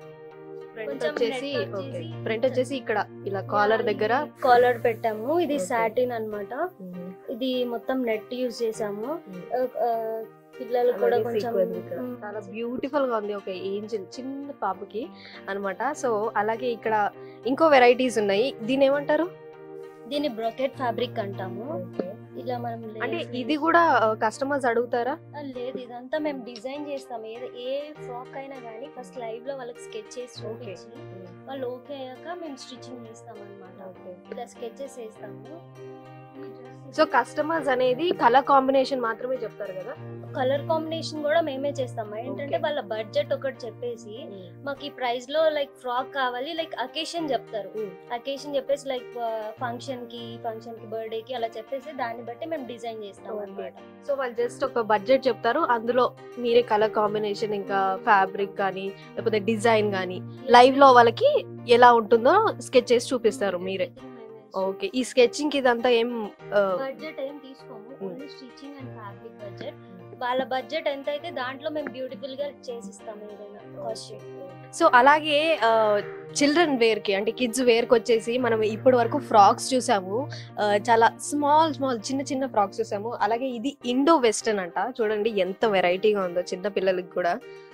ఫ్రంట్ కొంచెం వచ్చేసి net ఓకే వచ్చేసి ఫ్రంట్ వచ్చేసి ఇక్కడ ఇలా కాలర్ దగ్గర కాలర్ పెట్టాము ఇది Okay. సాటిన్ అన్నమాట ఇది మొత్తం నెట్ యూజ్ చేసాము ఆ, ఆ, పిల్లలు కూడా అలాగే కొంచెం sequence ఇక్కడ. మ్, చాలా బ్యూటిఫుల్ గా ఉంది ఒక ఏంజిల్ చిన్న పాపకి అన్నమాట సో అలాగే ఇక్కడ ఇంకో వెరైటీస్ ఉన్నాయి దీని ఏమంటారు దీన్ని బ్రొకెట్ ఫ్యాబ్రిక్ అంటాము ఇలా మనం అంటే lace- ఇది కూడా కస్టమర్స్ అడుగుతారా ఆ, లేదు ఇదంతా మేము డిజైన్ చేస్తాం ఏ ఏ ఫ్రాక్ అయినా కానీ ఫస్ట్ లైవ్ లో వాళ్ళకి స్కెచ్ చేసి చూపించి వాళ్ళు ఓకే అయ్యాక మేము స్టిచ్చింగ్ చేస్తాం అనమాట ఇలా స్కెచెస్ వేస్తాము సో కస్టమర్స్ అనేది కలర్ కాంబినేషన్ మాత్రమే చెప్తారు కదా కలర్ కాంబినేషన్ కూడా మేమే చేస్తాం ఏంటంటే Okay. వాళ్ళ బడ్జెట్ ఒకటి చెప్పేసి మాకు ఈ ప్రైస్ లో లైక్ ఫ్రాక్ కావాలి లైక్ అకేషన్ చెప్తారు Mm. అకేషన్ చెప్పేసి లైక్ ఫంక్షన్ కి ఫంక్షన్ కి బర్త్డే కి అలా చెప్పేసి దాన్ని బట్టి మేము డిజైన్ చేస్తాం Okay. అనమాట సో వాళ్ళు జస్ట్ ఒక బడ్జెట్ చెప్తారు అందులో మీరే కలర్ కాంబినేషన్ ఇంకా ఫ్యాబ్రిక్ కానీ లేకపోతే డిజైన్ కానీ లైవ్ లో వాళ్ళకి ఎలా ఉంటుందో స్కెచ్ చేసి చూపిస్తారు మీరే ఓకే ఈ స్కెచింగ్ కి ఇదంతా ఏం ఆ, బడ్జెట్ ఏం తీసుకోము Mm. Only stitching and fabric budget వాళ్ళ బడ్జెట్ ఎంత అయితే దాంట్లో మేము బ్యూటిఫుల్ గా చేసిస్తాం ఏదైనా కాస్ట్యూమ్ సో అలాగే చిల్డ్రన్ వేర్ కి అంటే కిడ్స్ వేర్ కి వచ్చేసి మనం ఇప్పటి వరకు ఫ్రాక్స్ చూసాము ఆ, చాలా స్మాల్ స్మాల్ చిన్న చిన్న ఫ్రాక్స్ చూసాము అలాగే ఇది ఇండో వెస్టర్న్ అంట చూడండి ఎంత వెరైటీగా ఉందో చిన్న పిల్లలకి కూడా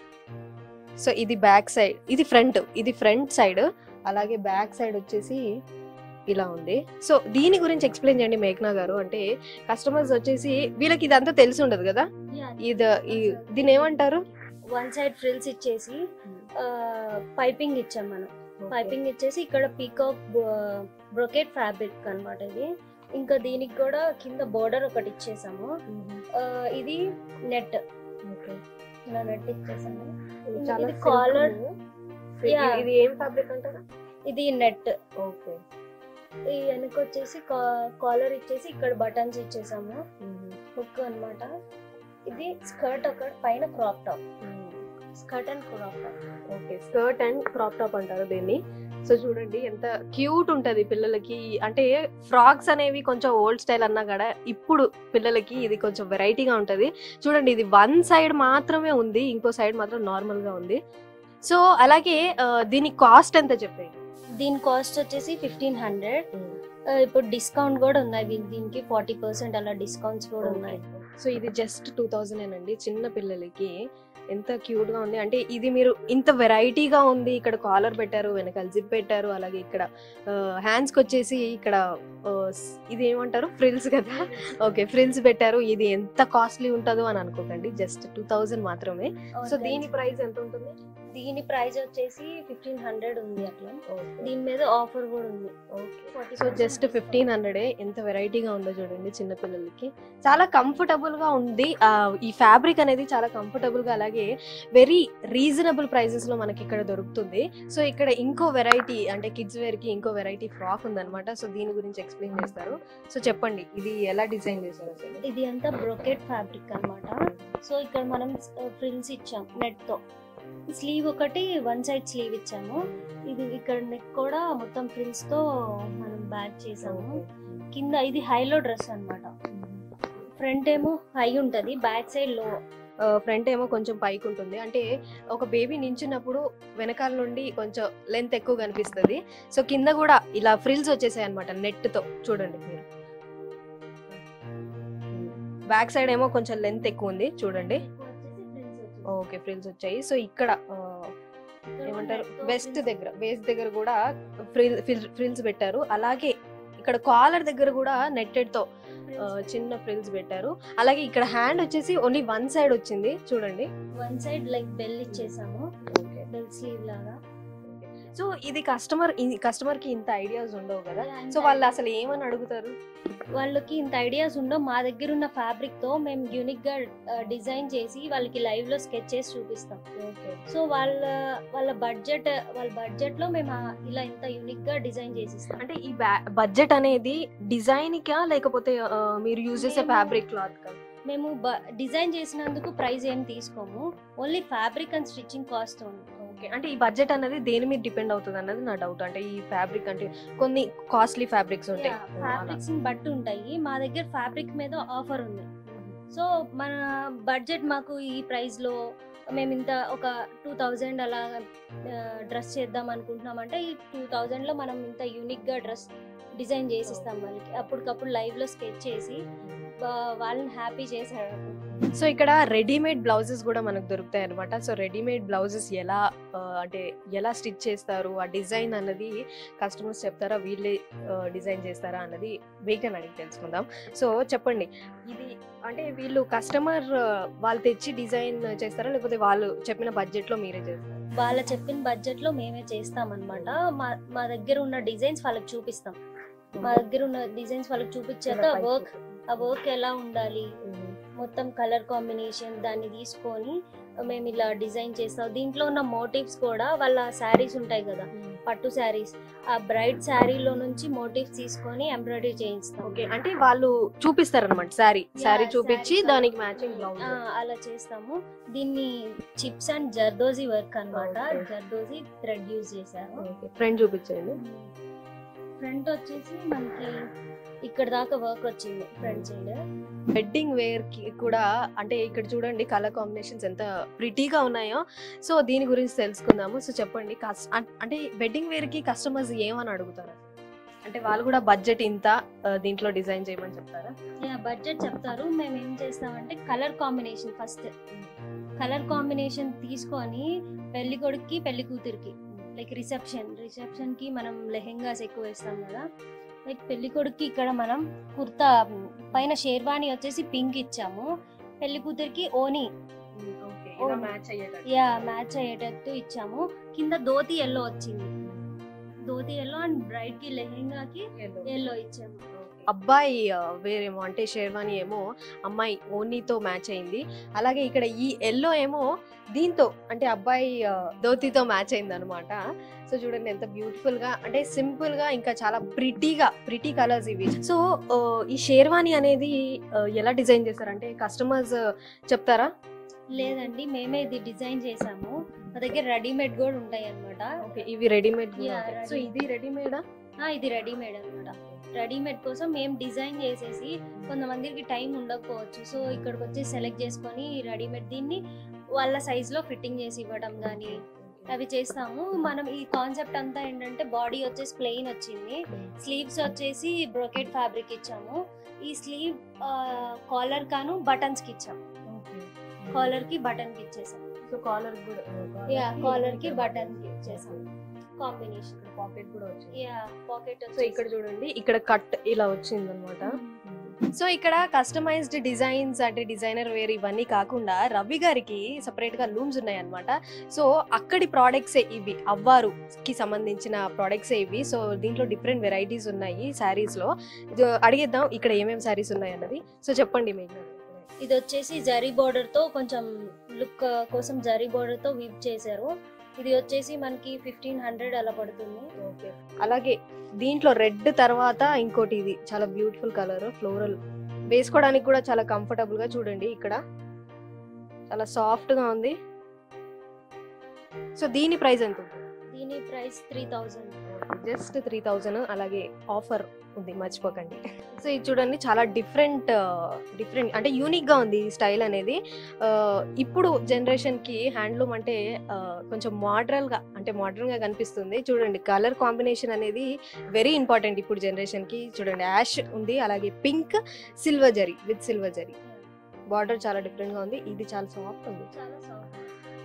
సో ఇది బ్యాక్ సైడ్ ఇది ఫ్రంట్ ఇది ఫ్రంట్ సైడ్ అలాగే బ్యాక్ సైడ్ వచ్చేసి ఇలా ఉంది సో దీని గురించి ఎక్స్ప్లెయిన్ చేయండి మేఘనా గారు అంటే కస్టమర్స్ వచ్చేసి వీళ్ళకి ఇదంతా తెలిసి ఉండదు కదా ఇది ఈ- దీని ఏమంటారు వన్ సైడ్ ఫ్రిల్స్ ఇచ్చేసి పైపింగ్ ఇచ్చాం మనం పైపింగ్ ఇచ్చేసి ఇక్కడ పీకాక్ బ్రొకెట్ ఫ్యాబ్రిక్ అన్నమాట ఇది ఇంకా దీనికి కూడా కింద బోర్డర్ ఒకటి ఇచ్చేసాము ఆ, ఇది నెట్ ఇలా నెట్ ఇచ్చేసాము చాలా ఇది silk collar. ఉంది. Yeah. ఇది- ఇది ఏం ఫ్యాబ్రిక్ అంటారా ఇది నెట్ ఓకే ఈ వెనక వచ్చేసి కాలర్ ఇచ్చేసి ఇక్కడ బటన్స్ ఇచ్చేసాము హుక్ అన్నమాట ఇది స్కర్ట్ ఒక పైన crop top skirt and crop top okay skirt and crop top అంటారు దీన్ని సో చూడండి ఎంత క్యూట్ ఉంటది పిల్లలకి అంటే ఫ్రాక్స్ అనేవి కొంచెం ఓల్డ్ స్టైల్ అన్నా కూడా ఇప్పుడు పిల్లలకి ఇది కొంచెం వెరైటీగా ఉంటది చూడండి ఇది వన్ సైడ్ మాత్రమే ఉంది ఇంకో సైడ్ మాత్రం నార్మల్ గా ఉంది సో అలాగే ఆ, దీని కాస్ట్ ఎంత చెప్పండి దీని కాస్ట్ వచ్చేసి ఫిఫ్టీన్ హండ్రెడ్ ఇప్పుడు డిస్కౌంట్ కూడా ఉన్నాయి దీని- దీనికి ఫార్టీ పర్సెంట్ అలా డిస్కౌంట్స్ కూడా ఉన్నాయి సో ఇది జస్ట్ టూ థౌజండ్ అండి చిన్న పిల్లలకి ఎంత క్యూట్ గా ఉంది అంటే ఇది మీరు ఇంత వెరైటీగా ఉంది ఇక్కడ కాలర్ పెట్టారు వెనకాల జిప్ పెట్టారు అలాగే ఇక్కడ హ్యాండ్స్ కి వచ్చేసి ఇక్కడ ఆ, స్- ఇది ఏమంటారు ఫ్రిల్స్ కదా ఓకే ఫ్రిల్స్ పెట్టారు ఇది ఎంత కాస్ట్లీ ఉంటుందో అని అనుకోకండి జస్ట్ టూ థౌజండ్ మాత్రమే సో దీని ప్రైస్ ఎంత ఉంటుంది దీని ప్రైస్ వచ్చేసి ఫిఫ్టీన్ హండ్రెడ్ ఉంది అట్లా దీని మీద ఆఫర్ కూడా ఉంది సో జస్ట్ ఫిఫ్టీన్ హండ్రెడే ఎంత వెరైటీగా ఉందో చూడండి చిన్న పిల్లలకి చాలా కంఫర్టబుల్ గా ఉంది ఆ, ఈ ఫ్యాబ్రిక్ అనేది చాలా కంఫర్టబుల్ గా అలాగే వెరీ రీజనబుల్ ప్రైసెస్ లో మనకి ఇక్కడ దొరుకుతుంది సో ఇక్కడ ఇంకో వెరైటీ అంటే కిడ్స్ వేర్ కి ఇంకో వెరైటీ ఫ్రాక్ ఉందన్నమాట సో దీని గురించి ఎక్స్ప్లెయిన్ చేస్తారు సో చెప్పండి ఇది ఎలా డిజైన్ చేశారు అసలు ఇది అంతా బ్రొకెట్ ఫ్యాబ్రిక్ అన్నమాట సో ఇక్కడ మనం ఫ్రిల్స్ ఇచ్చాం నెట్ తో స్లీవ్ ఒకటి వన్ సైడ్ స్లీవ్ ఇచ్చాము ఇది ఇక్కడ నెక్ కూడా మొత్తం ఫ్రిల్స్ తో మనం బ్యాక్ చేసాము కింద ఇది హైలో డ్రెస్ అన్నమాట ఫ్రంట్ ఏమో హై ఉంటది బ్యాక్ సైడ్ లో ఫ్రంట్ ఏమో కొంచెం పైకి ఉంటుంది అంటే ఒక బేబీ నించున్నప్పుడు వెనకాల నుండి కొంచెం లెంత్ ఎక్కువ కనిపిస్తుంది సో కింద కూడా ఇలా ఫ్రిల్స్ వచ్చేసాయి అనమాట నెట్ తో చూడండి మీరు బ్యాక్ సైడ్ ఏమో కొంచెం లెంత్ ఎక్కువ ఉంది చూడండి ఓకే ఫ్రిల్స్ వచ్చాయి సో ఇక్కడ ఆ, ఏమంటారు వెస్ట్ దగ్గర వేస్ట్ దగ్గర కూడా ఫ్రిల్ ఫ్రిల్స్ పెట్టారు అలాగే ఇక్కడ కాలర్ దగ్గర కూడా నెట్టెడ్ తో ఆ, చిన్న ఫ్రిల్స్ పెట్టారు అలాగే ఇక్కడ హ్యాండ్ వచ్చేసి ఓన్లీ వన్ సైడ్ వచ్చింది చూడండి వన్ సైడ్ లైక్ బెల్ ఇచ్చేసాము బెల్ స్లీవ్ లాగా సో ఇది కస్టమర్ కస్టమర్ కి ఇంత ఐడియాస్ ఉండవు కదా సో వాళ్ళు అసలు ఏమని అడుగుతారు వాళ్ళకి ఇంత ఐడియాస్ ఉండవు మా దగ్గర ఉన్న ఫ్యాబ్రిక్ తో మేము యూనిక్ గా డిజైన్ చేసి వాళ్ళకి లైవ్ లో స్కెచ్ చేసి చూపిస్తాం సో వాళ్ళ వాళ్ళ బడ్జెట్ వాళ్ళ బడ్జెట్ లో మేము ఆ- ఇలా ఇంత యూనిక్ గా డిజైన్ చేసిస్తాం అంటే ఈ బడ్జెట్ అనేది డిజైన్ కా లేకపోతే ఆ, మీరు యూజ్ చేసే మేము- ఫ్యాబ్రిక్ క్లాత్ కా మేము డిజైన్ చేసినందుకు ప్రైస్ ఏం తీసుకోము only fabric and stitching cost ఉంది ఓకే అంటే ఈ బడ్జెట్ అనేది దేని మీద డిపెండ్ అవుతుంది అన్నది నా డౌట్ అంటే ఈ ఫ్యాబ్రిక్ అంటే కొన్ని కాస్ట్లీ ఫ్యాబ్రిక్స్ ఉంటాయి ఫ్యాబ్రిక్స్ బట్టి ఉంటాయి మా దగ్గర ఫ్యాబ్రిక్ మీద ఆఫర్ ఉంది సో మన బడ్జెట్ మాకు ఈ ప్రైస్ లో మేము ఇంత ఒక టూ థౌజండ్ అలా డ్రెస్ చేద్దాం అనుకుంటున్నాం అంటే ఈ టూ థౌజండ్ లో మనం ఇంత యూనిక్ గా డ్రెస్ డిజైన్ చేసిస్తాం వాళ్ళకి అప్పటికప్పుడు లైవ్ లో స్కెచ్ చేసి వా- వాళ్ళని హ్యాపీ చేసాడు సో ఇక్కడ రెడీమేడ్ బ్లౌజెస్ కూడా మనకు దొరుకుతాయి అనమాట సో రెడీమేడ్ బ్లౌజెస్ ఎలా ఆ, అంటే ఎలా స్టిచ్ చేస్తారు ఆ డిజైన్ అన్నది కస్టమర్స్ చెప్తారా వీళ్ళే డిజైన్ చేస్తారా అన్నది వెయిట్ అడిగి తెలుసుకుందాం సో చెప్పండి ఇది అంటే వీళ్ళు కస్టమర్ వాళ్ళు తెచ్చి డిజైన్ చేస్తారా లేకపోతే వాళ్ళు చెప్పిన బడ్జెట్ లో మీరే చేస్తారా వాళ్ళ చెప్పిన బడ్జెట్ లో మేమే చేస్తాం అనమాట మా మా దగ్గర ఉన్న డిజైన్స్ వాళ్ళకి చూపిస్తాం మా దగ్గర ఉన్న డిజైన్స్ వాళ్ళకి చూపించాక వర్క్ ఆ వర్క్ ఎలా ఉండాలి మొత్తం కలర్ కాంబినేషన్ దాన్ని తీసుకొని మేము ఇలా డిజైన్ చేస్తాం దీంట్లో ఉన్న మోటివ్స్ కూడా వాళ్ళ శారీస్ ఉంటాయి కదా పట్టు శారీస్ ఆ బ్రైట్ శారీలో నుంచి మోటివ్స్ తీసుకొని ఎంబ్రాయిడరీ చేయిస్తాం ఓకే అంటే వాళ్ళు చూపిస్తారు అనమాట శారీ శారీ Yeah, చూపించి saree దానికి మ్యాచింగ్ బ్లౌజ్ ఆ, అలా చేస్తాము దీన్ని చిప్స్ అండ్ జర్దోజీ వర్క్ అన్నమాట Okay. జర్దోజీ థ్రెడ్ యూజ్ చేశారు ఫ్రెండ్ చూపించండి ఫ్రంట్ వచ్చేసి మనకి ఇక్కడ దాకా వర్క్ వచ్చింది ఫ్రంట్ సైడ్ వెడ్డింగ్ వేర్ కి కూడా అంటే ఇక్కడ చూడండి కలర్ కాంబినేషన్స్ ఎంత ప్రిటీగా ఉన్నాయో సో దీని గురించి తెలుసుకుందాము సో చెప్పండి కస్- అం- అంటే వెడ్డింగ్ వేర్ కి కస్టమర్స్ ఏమని అడుగుతారు అంటే వాళ్ళు కూడా బడ్జెట్ ఇంత ఆ, దీంట్లో డిజైన్ చేయమని చెప్తారా బడ్జెట్ చెప్తారు మేము ఏం చేస్తామంటే colour combination first colour combination తీసుకొని పెళ్లి కొడుక్కి పెళ్లి కూతురికి లైక్ రిసెప్షన్ రిసెప్షన్ కి మనం లెహెంగాస్ ఎక్కువ వేస్తాం కదా లైక్ పెళ్లి కొడుక్కి ఇక్కడ మనం కుర్తా పైన షేర్వాణి వచ్చేసి పింక్ ఇచ్చాము పెళ్లి కూతురికి ఓని ఇలా మ్యాచ్ యా మ్యాచ్ అయ్యేటట్టు ఇచ్చాము కింద ధోతి ఎల్లో వచ్చింది ధోతి ఎల్లో అండ్ బ్రైడ్ కి లెహెంగాకి ఎల్లో ఇచ్చాము అబ్బాయి ఆ, వేరేమో అంటే షేర్వాణి ఏమో అమ్మాయి ఓనీతో మ్యాచ్ అయింది అలాగే ఇక్కడ ఈ ఎల్లో ఏమో దీంతో అంటే అబ్బాయి ఆ, ధోతితో మ్యాచ్ అయింది అనమాట సో చూడండి ఎంత బ్యూటిఫుల్ గా అంటే సింపుల్ గా ఇంకా చాలా ప్రిటీగా ప్రిటీ కలర్స్ ఇవి సో ఆ, ఈ షేర్వాణి అనేది ఆ, ఎలా డిజైన్ చేశారంటే కస్టమర్స్ చెప్తారా లేదండి మేమే ఇది డిజైన్ చేసాము మా దగ్గర రెడీమేడ్ కూడా ఉంటాయి అనమాట ఓకే ఇవి రెడీమేడ్ Yeah, సో ready. ఇది రెడీమేడా ఇది రెడీమేడ్ అనమాట రెడీమేడ్ కోసం మేము డిజైన్ చేసేసి కొంతమందికి టైం ఉండకపోవచ్చు సో ఇక్కడికి వచ్చి సెలెక్ట్ చేసుకొని రెడీమేడ్ దీన్ని వాళ్ళ సైజ్ లో ఫిట్టింగ్ చేసి ఇవ్వడం కానీ అవి చేస్తాము మనం ఈ కాన్సెప్ట్ అంతా ఏంటంటే బాడీ వచ్చేసి ప్లెయిన్ వచ్చింది స్లీవ్స్ వచ్చేసి బ్రోకెట్ ఫ్యాబ్రిక్ ఇచ్చాము ఈ స్లీవ్ కాలర్ కాను బటన్స్ కి ఇచ్చాము కాలర్ కి బటన్ కి ఇచ్చేసాం సో కాలర్ కూడా యా కాలర్ కి బటన్ కి ఇచ్చేసాం కాంబినేషన్ పాకెట్ కూడా వచ్చింది యా పాకెట్ సో ఇక్కడ చూడండి ఇక్కడ కట్ ఇలా వచ్చింది అనమాట సో ఇక్కడ కస్టమైజ్డ్ డిజైన్స్ అంటే డిజైనర్ వేర్ ఇవన్నీ కాకుండా రవి గారికి సపరేట్ గా లూమ్స్ ఉన్నాయి అనమాట సో అక్కడి ప్రోడక్ట్స్ ఇవి అవ్వారు కి సంబంధించిన ప్రోడక్ట్స్ ఇవి సో దీంట్లో డిఫరెంట్ వెరైటీస్ ఉన్నాయి శారీస్ లో ఇది అడిగేద్దాం ఇక్కడ ఏమేమి శారీస్ ఉన్నాయి అన్నది సో చెప్పండి మీకు ఇది వచ్చేసి జరీ బోర్డర్ తో కొంచెం లుక్ కోసం జరీ బోర్డర్ తో వీవ్ చేశారు ఇది వచ్చేసి మనకి ఫిఫ్టీన్ హండ్రెడ్ అలా పడుతుంది ఓకే అలాగే దీంట్లో రెడ్ తర్వాత ఇంకోటి ఇది చాలా బ్యూటిఫుల్ కలర్ ఫ్లోరల్ వేసుకోవడానికి కూడా చాలా కంఫర్టబుల్ గా చూడండి ఇక్కడ చాలా సాఫ్ట్ గా ఉంది సో దీని ప్రైస్ ఎంత ఉంటుంది దీని price three thousand just three thousand అలాగే ఆఫర్ ఉంది మర్చిపోకండి సో ఇది చూడండి చాలా డిఫరెంట్ డిఫరెంట్ అంటే యూనిక్ గా ఉంది ఈ స్టైల్ అనేది ఆ, ఇప్పుడు జనరేషన్ కి హ్యాండ్లూమ్ అంటే ఆ, కొంచెం మోడరల్ గా అంటే మోడర్న్ గా కనిపిస్తుంది చూడండి కలర్ కాంబినేషన్ అనేది వెరీ ఇంపార్టెంట్ ఇప్పుడు జనరేషన్ కి చూడండి యాష్ ఉంది అలాగే pink silver zari with silver zari border చాలా డిఫరెంట్ గా ఉంది ఇది చాలా సాఫ్ట్ ఉంది చాలా సాఫ్ట్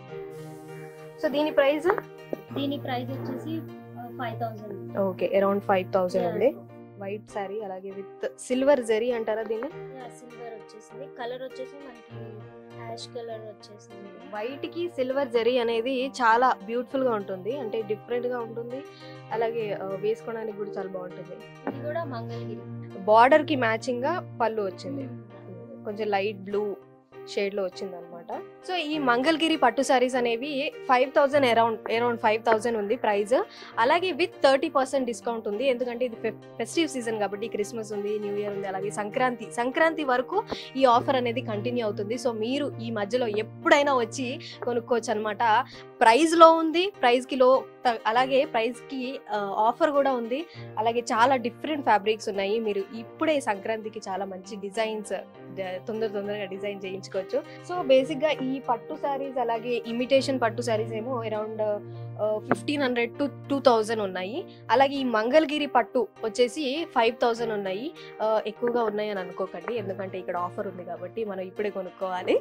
సో దీని ప్రైస్ దీని ప్రైస్ వచ్చేసి five thousand okay around five thousand ఉంది వైట్ శారీ అలాగే విత్ సిల్వర్ జరీ అంటారా దీన్ని సిల్వర్ వచ్చేసింది కలర్ వచ్చేసి మనకి యాష్ కలర్ వచ్చేసింది వైట్ కి సిల్వర్ జరీ అనేది చాలా బ్యూటిఫుల్ గా ఉంటుంది అంటే డిఫరెంట్ గా ఉంటుంది అలాగే ఆ, వేసుకోవడానికి కూడా చాలా బాగుంటుంది ఇది కూడా మంగళగిరి బార్డర్ కి మ్యాచింగ్ గా పళ్ళు వచ్చింది కొంచెం లైట్ బ్లూ షేడ్ లో వచ్చింది అనమాట సో ఈ మంగళగిరి పట్టు సారీస్ అనేవి five thousand around around five thousand ఉంది ప్రైస్ అలాగే విత్ థర్టీ పర్సెంట్ డిస్కౌంట్ ఉంది ఎందుకంటే ఇది ఫెస్టివ్ సీజన్ కాబట్టి క్రిస్మస్ ఉంది న్యూ ఇయర్ ఉంది అలాగే సంక్రాంతి సంక్రాంతి వరకు ఈ ఆఫర్ అనేది కంటిన్యూ అవుతుంది సో మీరు ఈ మధ్యలో ఎప్పుడైనా వచ్చి కొనుక్కోవచ్చు అనమాట ప్రైస్ లో ఉంది ప్రైస్ కి లో త- అలాగే ప్రైస్ కి ఆఫర్ కూడా ఉంది అలాగే చాలా డిఫరెంట్ ఫ్యాబ్రిక్స్ ఉన్నాయి మీరు ఇప్పుడే సంక్రాంతికి చాలా మంచి డిజైన్స్ తొందర తొందరగా డిజైన్ చేయించుకోవచ్చు సో బేసిక్ గా ఈ పట్టు శారీస్ అలాగే ఇమిటేషన్ పట్టు శారీస్ ఏమో around fifteen hundred to two thousand ఉన్నాయి అలాగే ఈ మంగళగిరి పట్టు వచ్చేసి ఫైవ్ థౌజండ్ ఉన్నాయి ఆ, ఎక్కువగా ఉన్నాయి అని అనుకోకండి ఎందుకంటే ఇక్కడ ఆఫర్ ఉంది కాబట్టి మనం ఇప్పుడే కొనుక్కోవాలి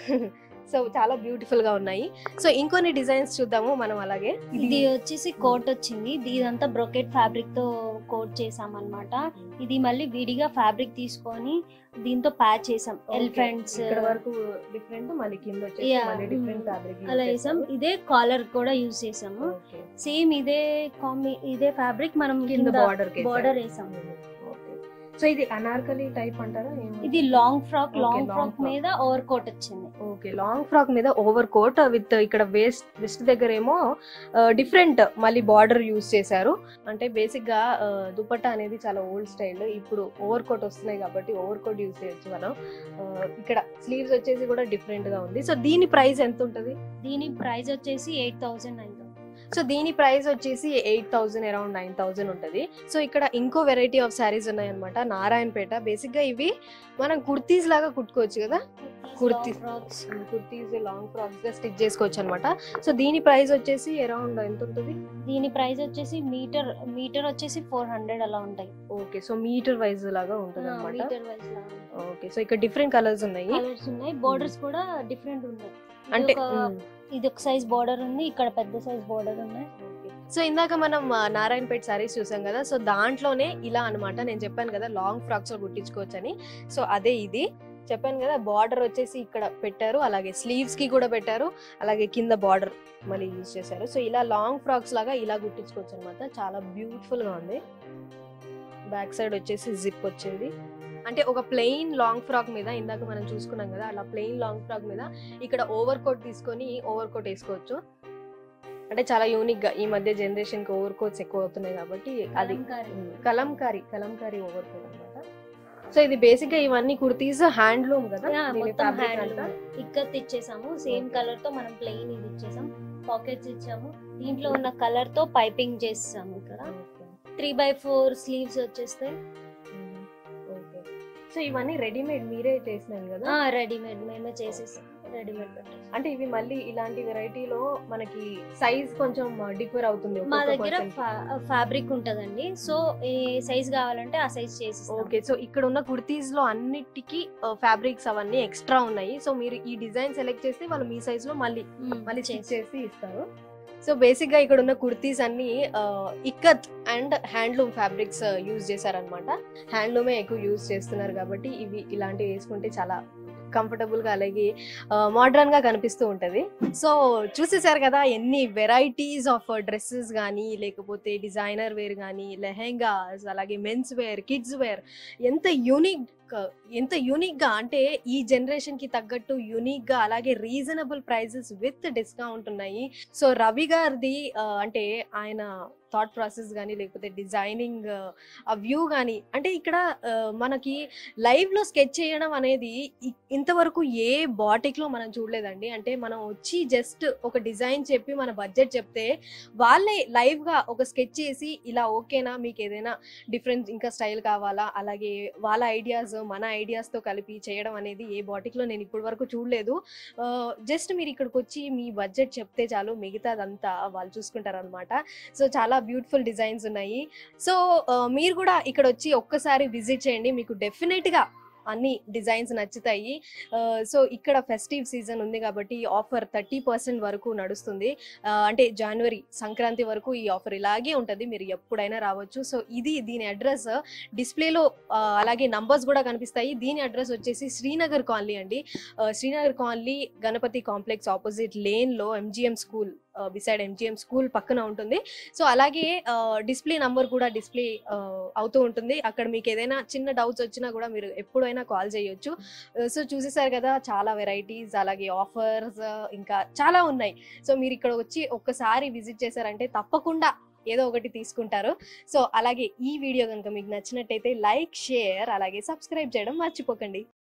సో చాలా బ్యూటిఫుల్ గా ఉన్నాయి సో ఇంకొన్ని డిజైన్స్ చూద్దాము మనం అలాగే ఇది వచ్చేసి కోట్ వచ్చింది ఇది ఇదంతా బ్రొకెట్ ఫ్యాబ్రిక్ తో కోట్ చేసాం అన్నమాట ఇది మళ్ళీ విడిగా ఫ్యాబ్రిక్ తీసుకొని దీంతో ప్యాచ్ చేసాం ఎలిఫెంట్స్ ఇక్కడ వరకు డిఫరెంట్ మళ్ళీ కింద వచ్చేసి Yeah. మళ్ళీ డిఫరెంట్ ఫ్యాబ్రిక్ అలా వేసాం ఇదే కాలర్ కూడా యూజ్ చేసాము సేమ్ ఇదే కాంబి ఇదే ఫ్యాబ్రిక్ మనం కింద కింద బార్డర్ border వేసాం. సో ఇది అనార్కలి టైప్ అంటారా ఇది long frock Okay, long long frock frock. మీద ఓవర్ కోట్ వచ్చింది ఓకే లాంగ్ ఫ్రాక్ మీద ఓవర్ కోట్ విత్ ఇక్కడ వేస్ట్ వెస్ట్ దగ్గర ఏమో డిఫరెంట్ మళ్ళీ బార్డర్ యూస్ చేశారు అంటే బేసిక్ గా ఆ, దుపట్టా అనేది చాలా ఓల్డ్ స్టైల్ ఇప్పుడు ఓవర్ కోట్ వస్తున్నాయి కాబట్టి ఓవర్ కోట్ యూస్ చేయొచ్చు మనం ఆ, ఇక్కడ స్లీవ్స్ వచ్చేసి కూడా డిఫరెంట్ గా ఉంది సో దీని ప్రైస్ ఎంత ఉంటుంది దీని ప్రైస్ వచ్చేసి ఎయిట్ థౌసండ్ నైన్ సో దీని ప్రైస్ వచ్చేసి eight thousand around nine thousand ఉంటుంది సో ఇక్కడ ఇంకో వెరైటీ ఆఫ్ శారీస్ ఉన్నాయన్నమాట నారాయణపేట బేసిక్ గా ఇవి మనం కుర్తీస్ లాగా కుట్టుకోవచ్చు కదా kurti. Frocks kurtis long frocks గా స్టిచ్ చేసుకోవచ్చు అనమాట సో దీని ప్రైస్ వచ్చేసి అరౌండ్ ఎంత ఉంటుంది దీని ప్రైస్ వచ్చేసి మీటర్ మీటర్ వచ్చేసి ఫోర్ హండ్రెడ్ అలా ఉంటాయి ఓకే సో మీటర్ వైజ్ లాగా ఉంటుంది అనమాట మీటర్ వైజ్ లా ఓకే సో ఇక్కడ డిఫరెంట్ కలర్స్ ఉన్నాయి కలర్స్ ఉన్నాయి బోర్డర్స్ కూడా డిఫరెంట్ ఉన్నాయి ఇది అంటే ఒక- మ్, ఇది ఒక సైజ్ బోర్డర్ ఉంది ఇక్కడ పెద్ద సైజ్ బోర్డర్ ఉన్నాయి సో ఇందాక మనం ఆ, నారాయణపేట సారీస్ చూసాం కదా సో దాంట్లోనే ఇలా అన్నమాట నేను చెప్పాను కదా లాంగ్ ఫ్రాక్స్ కుట్టించుకోవచ్చు అని సో అదే ఇది చెప్పాను కదా బార్డర్ వచ్చేసి ఇక్కడ పెట్టారు అలాగే స్లీవ్స్ కి కూడా పెట్టారు అలాగే కింద బార్డర్ మళ్ళీ యూజ్ చేశారు సో ఇలా లాంగ్ ఫ్రాక్స్ లాగా ఇలా కుట్టించుకోవచ్చు అనమాట చాలా బ్యూటిఫుల్ గా ఉంది బ్యాక్ సైడ్ వచ్చేసి జిప్ వచ్చింది అంటే ఒక ప్లెయిన్ లాంగ్ ఫ్రాక్ మీద ఇందాక మనం చూసుకున్నాం కదా అలా ప్లెయిన్ లాంగ్ ఫ్రాక్ మీద ఇక్కడ ఓవర్ కోట్ తీసుకొని ఓవర్ కోట్ వేసుకోవచ్చు అంటే చాలా యూనిక్ గా ఈ మధ్య జనరేషన్ కి ఓవర్ కోట్స్ ఎక్కువ అవుతున్నాయి కాబట్టి అది Kalamkari. Um, Kalamkari Kalamkari overcoat అనమాట సో ఇది బేసిక్ గా ఇవన్నీ కుర్తీస్ హ్యాండ్లూమ్ కదా యా, దీని మొత్తం fabric హ్యాండ్ అంతా. ఇక్కత్ ఇచ్చేసాము సేమ్ Okay. కలర్ తో మనం ప్లెయిన్ ఇది ఇచ్చేసాం పాకెట్స్ ఇచ్చాము దీంట్లో ఉన్న కలర్ తో పైపింగ్ చేసాము ఇక్కడ Okay. Three by four sleeves వచ్చేస్తాయి ఉమ్, ఓకే సో ఇవన్నీ రెడీమేడ్ మీరే చేసినాయి కదా రెడీమేడ్ మేమే చేసేసాం రెడీమేడ్ పెట్టేసాం అంటే ఇవి మళ్ళీ ఇలాంటి వెరైటీలో మనకి సైజ్ కొంచెం డిఫర్ అవుతుంది మా ఒక్కొక్క దగ్గర person కి. ఫ్యాబ్రిక్ ఉంటదండి సో ఏ సైజ్ కావాలంటే ఆ సైజ్ చేసి ఓకే సో ఇక్కడ ఉన్న కుర్తీస్ లో అన్నిటికీ ఫ్యాబ్రిక్స్ అవన్నీ ఎక్స్ట్రా ఉన్నాయి సో మీరు ఈ డిజైన్ సెలెక్ట్ చేస్తే వాళ్ళు మీ సైజ్ లో మళ్ళీ మళ్ళీ స్టిచ్ చేసి ఇస్తారు సో బేసిక్గా ఇక్కడ ఉన్న కుర్తీస్ అన్ని ఆ, ikat and handloom fabrics use చేశారనమాట హ్యాండ్లూమే ఎక్కువ యూజ్ చేస్తున్నారు కాబట్టి ఇవి ఇలాంటివి వేసుకుంటే చాలా కంఫర్టబుల్ గా అలాగే మోడర్న్ గా కనిపిస్తూ ఉంటది సో చూసేసారు కదా ఎన్ని వెరైటీస్ ఆఫ్ డ్రెస్సెస్ కానీ లేకపోతే డిజైనర్ వేర్ కానీ లెహెంగాస్ అలాగే మెన్స్ వేర్ కిడ్స్ వేర్ ఎంత యూనిక్ ఎంత యూనిక్ గా అంటే ఈ జనరేషన్ కి తగ్గట్టు యూనిక్ గా అలాగే రీజనబుల్ ప్రైజెస్ విత్ డిస్కౌంట్ ఉన్నాయి సో రవి గారిది ఆ, అంటే ఆయన థాట్ ప్రాసెస్ కానీ లేకపోతే డిజైనింగ్ ఆ వ్యూ కానీ అంటే ఇక్కడ ఆ, మనకి లైవ్ లో స్కెచ్ చేయడం అనేది ఇ- ఇంతవరకు ఏ బాటిక్ లో మనం చూడలేదండి అంటే మనం వచ్చి జస్ట్ ఒక డిజైన్ చెప్పి మన బడ్జెట్ చెప్తే వాళ్ళే లైవ్ గా ఒక స్కెచ్ చేసి ఇలా ఓకేనా మీకు ఏదైనా డిఫరెంట్ ఇంకా స్టైల్ కావాలా అలాగే వాళ్ళ ఐడియాస్ మన ఐడియాస్ తో కలిపి చేయడం అనేది ఏ బాటిక్ లో నేను ఇప్పటి వరకు చూడలేదు జస్ట్ మీరు ఇక్కడికి వచ్చి మీ బడ్జెట్ చెప్తే చాలు మిగతాదంతా వాళ్ళు చూసుకుంటారు అనమాట సో చాలా బ్యూటిఫుల్ డిజైన్స్ ఉన్నాయి సో ఆ, మీరు కూడా ఇక్కడ వచ్చి ఒక్కసారి విజిట్ చేయండి మీకు డెఫినెట్ గా అన్ని డిజైన్స్ నచ్చుతాయి ఆ, సో ఇక్కడ ఫెస్టివ్ సీజన్ ఉంది కాబట్టి ఈ ఆఫర్ థర్టీ పర్సెంట్ వరకు నడుస్తుంది ఆ, అంటే జనవరి సంక్రాంతి వరకు ఈ ఆఫర్ ఇలాగే ఉంటుంది మీరు ఎప్పుడైనా రావచ్చు సో ఇది దీని అడ్రస్ డిస్ప్లేలో అలాగే నంబర్స్ కూడా కనిపిస్తాయి దీని అడ్రస్ వచ్చేసి శ్రీనగర్ కాలనీ అండి ఆ, Srinagar colony Ganapati complex opposite lane లో MGM school beside MGM school పక్కన ఉంటుంది సో అలాగే డిస్ప్లే నంబర్ కూడా డిస్ప్లే అవుతూ ఉంటుంది అక్కడ మీకు ఏదైనా చిన్న డౌట్స్ వచ్చినా కూడా మీరు ఎప్పుడైనా కాల్ చేయొచ్చు సో చూసేసారు కదా చాలా వెరైటీస్ అలాగే ఆఫర్స్ ఇంకా చాలా ఉన్నాయి సో మీరు ఇక్కడ వచ్చి ఒక్కసారి విజిట్ చేశారంటే తప్పకుండా ఏదో ఒకటి తీసుకుంటారు సో అలాగే ఈ వీడియో కనుక మీకు నచ్చినట్టయితే లైక్ షేర్ అలాగే సబ్స్క్రైబ్ చేయడం మర్చిపోకండి